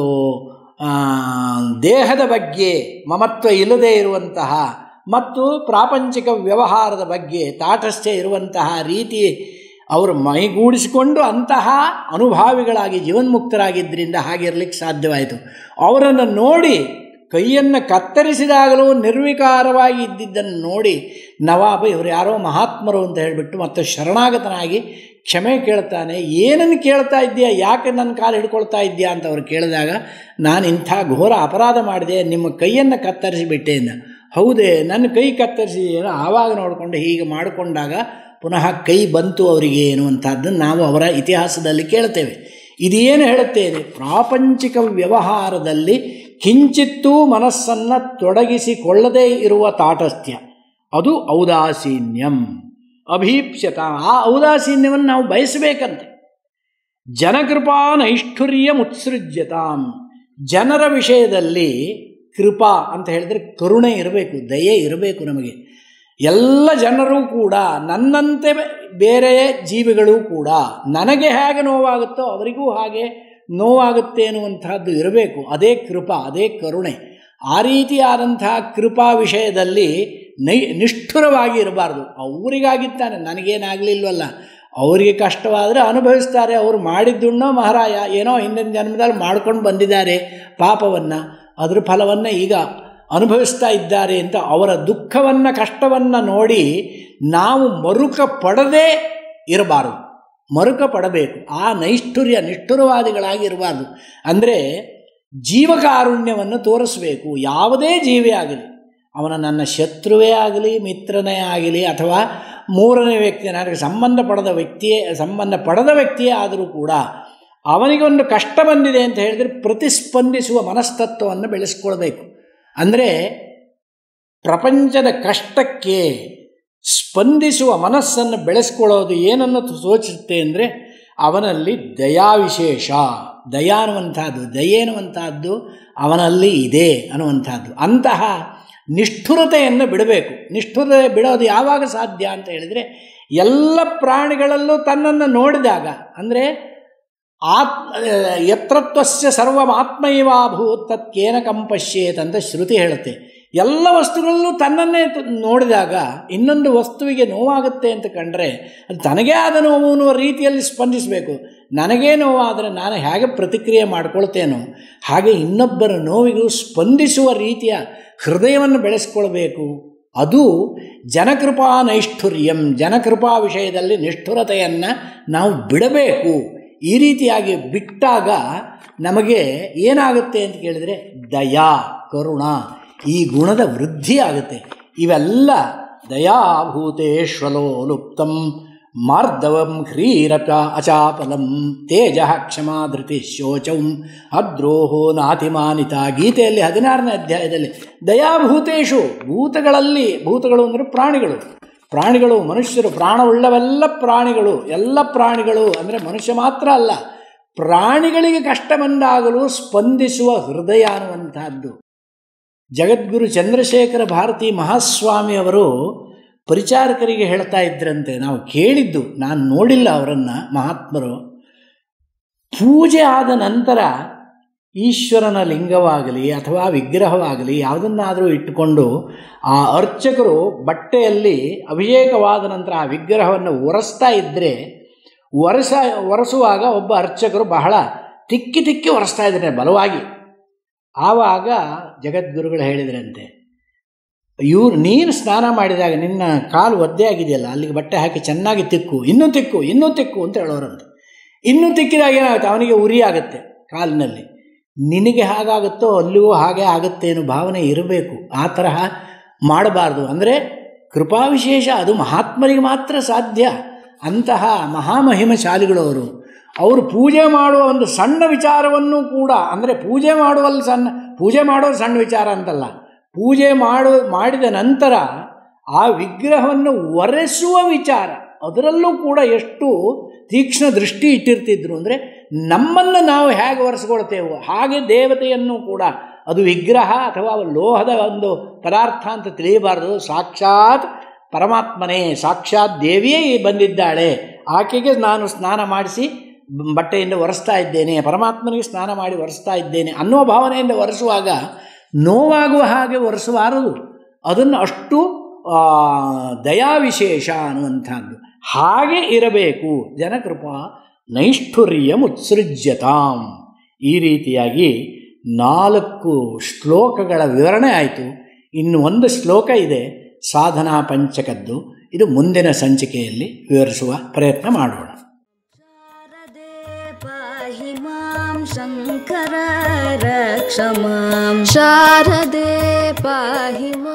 ದೇಹದ ಬಗ್ಗೆ ಮಮತ್ವ ಇಲ್ಲದೆ ಇರುವಂತಹ ಮತ್ತು ಪ್ರಾಪಂಚಿಕ ವ್ಯವಹಾರದ ಬಗ್ಗೆ ತಾಟಸ್ಥ್ಯ ಇರುವಂತಹ ರೀತಿ ಅವರು ಮೈಗೂಡಿಸಿಕೊಂಡು ಅಂತಹ ಅನುಭಾವಿಗಳಾಗಿ ಜೀವನ್ಮುಕ್ತರಾಗಿದ್ದರಿಂದ ಹಾಗಿರ್ಲಿಕ್ಕೆ ಸಾಧ್ಯವಾಯಿತು ಅವರನ್ನು ನೋಡಿ ಕೈಯನ್ನು ಕತ್ತರಿಸಿದಾಗಲೂ ನಿರ್ವಿಕಾರವಾಗಿ ಇದ್ದಿದ್ದನ್ನು ನೋಡಿ ನವಾಬ ಇವರು ಯಾರೋ ಮಹಾತ್ಮರು ಅಂತ ಹೇಳಿಬಿಟ್ಟು ಮತ್ತು ಶರಣಾಗತನಾಗಿ ಕ್ಷಮೆ ಕೇಳ್ತಾನೆ ಏನನ್ನು ಕೇಳ್ತಾ ಇದ್ದೀಯಾ ಯಾಕೆ ನನ್ನ ಕಾಲು ಹಿಡ್ಕೊಳ್ತಾ ಇದ್ದೀಯಾ ಅಂತ ಅವ್ರು ಕೇಳಿದಾಗ ನಾನು ಇಂಥ ಘೋರ ಅಪರಾಧ ಮಾಡಿದೆ ನಿಮ್ಮ ಕೈಯನ್ನು ಕತ್ತರಿಸಿಬಿಟ್ಟೆ ಅಂದ ಹೌದೇ ನನ್ನ ಕೈ ಕತ್ತರಿಸಿದೆಯಲ್ಲ ಆವಾಗ ನೋಡಿಕೊಂಡು ಹೀಗೆ ಮಾಡಿಕೊಂಡಾಗ ಪುನಃ ಕೈ ಬಂತು ಅವರಿಗೆ ಎನ್ನುವಂಥದ್ದನ್ನು ನಾವು ಅವರ ಇತಿಹಾಸದಲ್ಲಿ ಕೇಳ್ತೇವೆ ಇದೇನು ಹೇಳುತ್ತೇನೆ ಪ್ರಾಪಂಚಿಕ ವ್ಯವಹಾರದಲ್ಲಿ ಕಿಂಚಿತ್ತೂ ಮನಸ್ಸನ್ನು ತೊಡಗಿಸಿಕೊಳ್ಳದೇ ಇರುವ ತಾಟಸ್ಥ್ಯ ಅದು ಔದಾಸೀನ್ಯಂ ಅಭೀಪ್ಸ್ಯತ ಆ ಔದಾಸೀನ್ಯವನ್ನು ನಾವು ಬಯಸಬೇಕಂತೆ ಜನಕೃಪಾ ನೈಷ್ಠುರ್ಯ ಮುತ್ಸೃಜ್ಯತಾಂ ಜನರ ವಿಷಯದಲ್ಲಿ ಕೃಪಾ ಅಂತ ಹೇಳಿದರೆ ಕರುಣೆ ಇರಬೇಕು ದಯೆ ಇರಬೇಕು ನಮಗೆ ಎಲ್ಲ ಜನರು ಕೂಡ ನನ್ನಂತೆ ಬೇರೆ ಜೀವಿಗಳು ಕೂಡ ನನಗೆ ಹೇಗೆ ನೋವಾಗುತ್ತೋ ಅವರಿಗೂ ಹಾಗೆ ನೋವಾಗುತ್ತೆ ಅನ್ನುವಂಥದ್ದು ಇರಬೇಕು ಅದೇ ಕೃಪಾ ಅದೇ ಕರುಣೆ ಆ ರೀತಿಯಾದಂತಹ ಕೃಪಾ ವಿಷಯದಲ್ಲಿ ನೈ ನಿಷ್ಠುರವಾಗಿ ಇರಬಾರ್ದು ಅವರಿಗಾಗಿತ್ತಾನೆ ನನಗೇನಾಗಲಿಲ್ವಲ್ಲ ಅವರಿಗೆ ಕಷ್ಟವಾದರೆ ಅನುಭವಿಸ್ತಾರೆ ಅವರು ಮಾಡಿದ್ದುಣ್ಣೋ ಮಹಾರಾಯ ಏನೋ ಹಿಂದಿನ ಜನ್ಮದಲ್ಲಿ ಮಾಡ್ಕೊಂಡು ಬಂದಿದ್ದಾರೆ ಪಾಪವನ್ನು ಅದ್ರ ಫಲವನ್ನು ಈಗ ಅನುಭವಿಸ್ತಾ ಇದ್ದಾರೆ ಅಂತ ಅವರ ದುಃಖವನ್ನು ಕಷ್ಟವನ್ನು ನೋಡಿ ನಾವು ಮರುಕ ಪಡದೇ ಇರಬಾರದು ಮರುಕ ಪಡಬೇಕು ಆ ನೈಷ್ಠುರ್ಯ ನಿಷ್ಠುರವಾದಿಗಳಾಗಿ ಇರಬಾರ್ದು ಅಂದರೆ ಜೀವಕಾರುಣ್ಯವನ್ನು ತೋರಿಸಬೇಕು ಯಾವುದೇ ಜೀವಿ ಆಗಲಿ ಅವನ ನನ್ನ ಶತ್ರುವೇ ಆಗಲಿ ಮಿತ್ರನೇ ಆಗಲಿ ಅಥವಾ ಮೂರನೇ ವ್ಯಕ್ತಿ ನನಗೆ ಸಂಬಂಧ ಪಡೆದ ವ್ಯಕ್ತಿಯೇ ಸಂಬಂಧ ಪಡೆದ ವ್ಯಕ್ತಿಯೇ ಆದರೂ ಕೂಡ ಅವನಿಗೊಂದು ಕಷ್ಟ ಬಂದಿದೆ ಅಂತ ಹೇಳಿದರೆ ಪ್ರತಿಸ್ಪಂದಿಸುವ ಮನಸ್ತತ್ವವನ್ನು ಬೆಳೆಸ್ಕೊಳ್ಬೇಕು ಅಂದರೆ ಪ್ರಪಂಚದ ಕಷ್ಟಕ್ಕೆ ಸ್ಪಂದಿಸುವ ಮನಸ್ಸನ್ನು ಬೆಳೆಸ್ಕೊಳ್ಳೋದು ಏನನ್ನು ಸೂಚಿಸುತ್ತೆ ಅಂದರೆ ಅವನಲ್ಲಿ ದಯಾವಿಶೇಷ ದಯಾ ಅನ್ನುವಂಥದ್ದು ದಯೆ ಅನ್ನುವಂಥದ್ದು ಅವನಲ್ಲಿ ಇದೆ ಅನ್ನುವಂಥದ್ದು ಅಂತಹ ನಿಷ್ಠುರತೆಯನ್ನು ಬಿಡಬೇಕು ನಿಷ್ಠುರತೆ ಬಿಡೋದು ಯಾವಾಗ ಸಾಧ್ಯ ಅಂತ ಹೇಳಿದರೆ ಎಲ್ಲ ಪ್ರಾಣಿಗಳಲ್ಲೂ ತನ್ನನ್ನು ನೋಡಿದಾಗ ಅಂದರೆ ಆತ್ ಯತ್ರತ್ವಸ್ಯ ಸರ್ವಮಾತ್ಮೈವಾಭೂತ್ ತತ್ಕೇನ ಕಂಪಶ್ಯೇತ್ ಅಂತ ಶ್ರುತಿ ಹೇಳುತ್ತೆ ಎಲ್ಲ ವಸ್ತುಗಳಲ್ಲೂ ತನ್ನನ್ನೇ ನೋಡಿದಾಗ ಇನ್ನೊಂದು ವಸ್ತುವಿಗೆ ನೋವಾಗುತ್ತೆ ಅಂತ ಕಂಡ್ರೆ ಅದು ತನಗೇ ಆದ ನೋವು ಅನ್ನುವ ರೀತಿಯಲ್ಲಿ ಸ್ಪಂದಿಸಬೇಕು ನನಗೇ ನೋವಾದರೆ ನಾನು ಹೇಗೆ ಪ್ರತಿಕ್ರಿಯೆ ಮಾಡ್ಕೊಳ್ತೇನೋ ಹಾಗೆ ಇನ್ನೊಬ್ಬರ ನೋವಿಗೂ ಸ್ಪಂದಿಸುವ ರೀತಿಯ ಹೃದಯವನ್ನು ಬೆಳೆಸ್ಕೊಳ್ಬೇಕು ಅದು ಜನಕೃಪಾ ನೈಷ್ಠುರ್ಯಂ ಜನಕೃಪಾ ವಿಷಯದಲ್ಲಿ ನಿಷ್ಠುರತೆಯನ್ನು ನಾವು ಬಿಡಬೇಕು ಈ ರೀತಿಯಾಗಿ ಬಿಟ್ಟಾಗ ನಮಗೆ ಏನಾಗುತ್ತೆ ಅಂತ ಕೇಳಿದರೆ ದಯಾ ಕರುಣ ಈ ಗುಣದ ವೃದ್ಧಿ ಆಗುತ್ತೆ ಇವೆಲ್ಲ ದಯಾಭೂತೇಶ್ವಲೋ ಲುಪ್ತಂ ಮಾರ್ದವಂ ಹ್ರೀರಪ ಅಚಾಪಲಂ ತೇಜ ಕ್ಷಮಾ ಧೃತಿ ಶೋಚಂ ಅದ್ರೋಹೋ ನಾತಿಮಾನಿತ ಗೀತೆಯಲ್ಲಿ ಹದಿನಾರನೇ ಅಧ್ಯಾಯದಲ್ಲಿ ದಯಾಭೂತೇಶು ಭೂತಗಳಲ್ಲಿ ಭೂತಗಳು ಅಂದರೆ ಪ್ರಾಣಿಗಳು ಪ್ರಾಣಿಗಳು ಮನುಷ್ಯರು ಪ್ರಾಣವುಳ್ಳವೆಲ್ಲ ಪ್ರಾಣಿಗಳು ಎಲ್ಲ ಪ್ರಾಣಿಗಳು ಅಂದರೆ ಮನುಷ್ಯ ಮಾತ್ರ ಅಲ್ಲ ಪ್ರಾಣಿಗಳಿಗೆ ಕಷ್ಟ ಬಂದಾಗಲೂ ಸ್ಪಂದಿಸುವ ಹೃದಯ ಅನ್ನುವಂತಹದ್ದು ಜಗದ್ಗುರು ಚಂದ್ರಶೇಖರ ಭಾರತಿ ಮಹಾಸ್ವಾಮಿ ಅವರು ಪರಿಚಾರಕರಿಗೆ ಹೇಳ್ತಾ ಇದ್ರಂತೆ ನಾವು ಕೇಳಿದ್ದು ನಾನು ನೋಡಿಲ್ಲ ಅವರನ್ನು ಮಹಾತ್ಮರು ಪೂಜೆ ಆದ ನಂತರ ಈಶ್ವರನ ಲಿಂಗವಾಗಲಿ ಅಥವಾ ವಿಗ್ರಹವಾಗಲಿ ಯಾವುದನ್ನಾದರೂ ಇಟ್ಟುಕೊಂಡು ಆ ಅರ್ಚಕರು ಬಟ್ಟೆಯಲ್ಲಿ ಅಭಿಷೇಕವಾದ ನಂತರ ಆ ವಿಗ್ರಹವನ್ನು ಒರೆಸ್ತಾ ಇದ್ದರೆ ಒರೆಸ ಒರೆಸುವಾಗ ಒಬ್ಬ ಅರ್ಚಕರು ಬಹಳ ತಿಕ್ಕಿ ತಿಕ್ಕಿ ಒರೆಸ್ತಾ ಇದ್ದಾರೆ ಬಲವಾಗಿ ಆವಾಗ ಜಗದ್ಗುರುಗಳು ಹೇಳಿದ್ರಂತೆ ಇವ್ರು ನೀನು ಸ್ನಾನ ಮಾಡಿದಾಗ ನಿನ್ನ ಕಾಲು ಒದ್ದೆ ಆಗಿದೆಯಲ್ಲ ಅಲ್ಲಿಗೆ ಬಟ್ಟೆ ಹಾಕಿ ಚೆನ್ನಾಗಿ ತಿಕ್ಕು ಇನ್ನೂ ತಿಕ್ಕು ಇನ್ನೂ ತಿಕ್ಕು ಅಂತ ಹೇಳೋರಂತೆ ಇನ್ನೂ ತಿಕ್ಕಿದಾಗ ಏನಾಗುತ್ತೆ ಅವನಿಗೆ ಉರಿ ಆಗುತ್ತೆ ಕಾಲಿನಲ್ಲಿ ನಿನಗೆ ಹಾಗಾಗುತ್ತೋ ಅಲ್ಲಿಗೂ ಹಾಗೆ ಆಗುತ್ತೆ ಅನ್ನೋ ಭಾವನೆ ಇರಬೇಕು ಆ ತರಹ ಮಾಡಬಾರ್ದು ಅಂದರೆ ಕೃಪಾವಿಶೇಷ ಅದು ಮಹಾತ್ಮರಿಗೆ ಮಾತ್ರ ಸಾಧ್ಯ ಅಂತಹ ಮಹಾಮಹಿಮಶಾಲಿಗಳು ಅವರು ಅವರು ಪೂಜೆ ಮಾಡುವ ಒಂದು ಸಣ್ಣ ವಿಚಾರವನ್ನು ಕೂಡ ಅಂದರೆ ಪೂಜೆ ಮಾಡುವಲ್ಲಿ ಸಣ್ಣ ಪೂಜೆ ಮಾಡೋದು ಸಣ್ಣ ವಿಚಾರ ಅಂತಲ್ಲ ಪೂಜೆ ಮಾಡು ಮಾಡಿದ ನಂತರ ಆ ವಿಗ್ರಹವನ್ನು ಒರೆಸುವ ವಿಚಾರ ಅದರಲ್ಲೂ ಕೂಡ ಎಷ್ಟು ತೀಕ್ಷ್ಣ ದೃಷ್ಟಿ ಇಟ್ಟಿರ್ತಿದ್ರು ಅಂದರೆ ನಮ್ಮನ್ನು ನಾವು ಹೇಗೆ ಒರೆಸ್ಕೊಳ್ತೇವೋ ಹಾಗೆ ದೇವತೆಯನ್ನು ಕೂಡ ಅದು ವಿಗ್ರಹ ಅಥವಾ ಲೋಹದ ಒಂದು ಪದಾರ್ಥ ಅಂತ ತಿಳಿಯಬಾರ್ದು ಸಾಕ್ಷಾತ್ ಪರಮಾತ್ಮನೇ ಸಾಕ್ಷಾತ್ ದೇವಿಯೇ ಬಂದಿದ್ದಾಳೆ ಆಕೆಗೆ ನಾನು ಸ್ನಾನ ಮಾಡಿಸಿ ಬಟ್ಟೆಯಿಂದ ಒರೆಸ್ತಾ ಇದ್ದೇನೆ ಪರಮಾತ್ಮನಿಗೆ ಸ್ನಾನ ಮಾಡಿ ಒರೆಸ್ತಾ ಇದ್ದೇನೆ ಅನ್ನೋ ಭಾವನೆಯಿಂದ ಒರೆಸುವಾಗ ನೋವಾಗುವ ಹಾಗೆ ಒರೆಸಬಾರದು ಅದನ್ನು ಅಷ್ಟು ದಯಾವಿಶೇಷ ಅನ್ನುವಂಥದ್ದು ಹಾಗೆ ಇರಬೇಕು ಜನಕೃಪಾ ನೈಷ್ಠುರ್ಯ ಮುತ್ಸೃಜ್ಯತಾಂ ಈ ರೀತಿಯಾಗಿ ನಾಲ್ಕು ಶ್ಲೋಕಗಳ ವಿವರಣೆ ಆಯಿತು ಇನ್ನು ಒಂದು ಶ್ಲೋಕ ಇದೆ ಸಾಧನಾ ಪಂಚಕದ್ದು ಇದು ಮುಂದಿನ ಸಂಚಿಕೆಯಲ್ಲಿ ವಿವರಿಸುವ ಪ್ರಯತ್ನ ಮಾಡೋಣ पाहि मां शङ्कर रक्ष मां शारदे पाहि माम्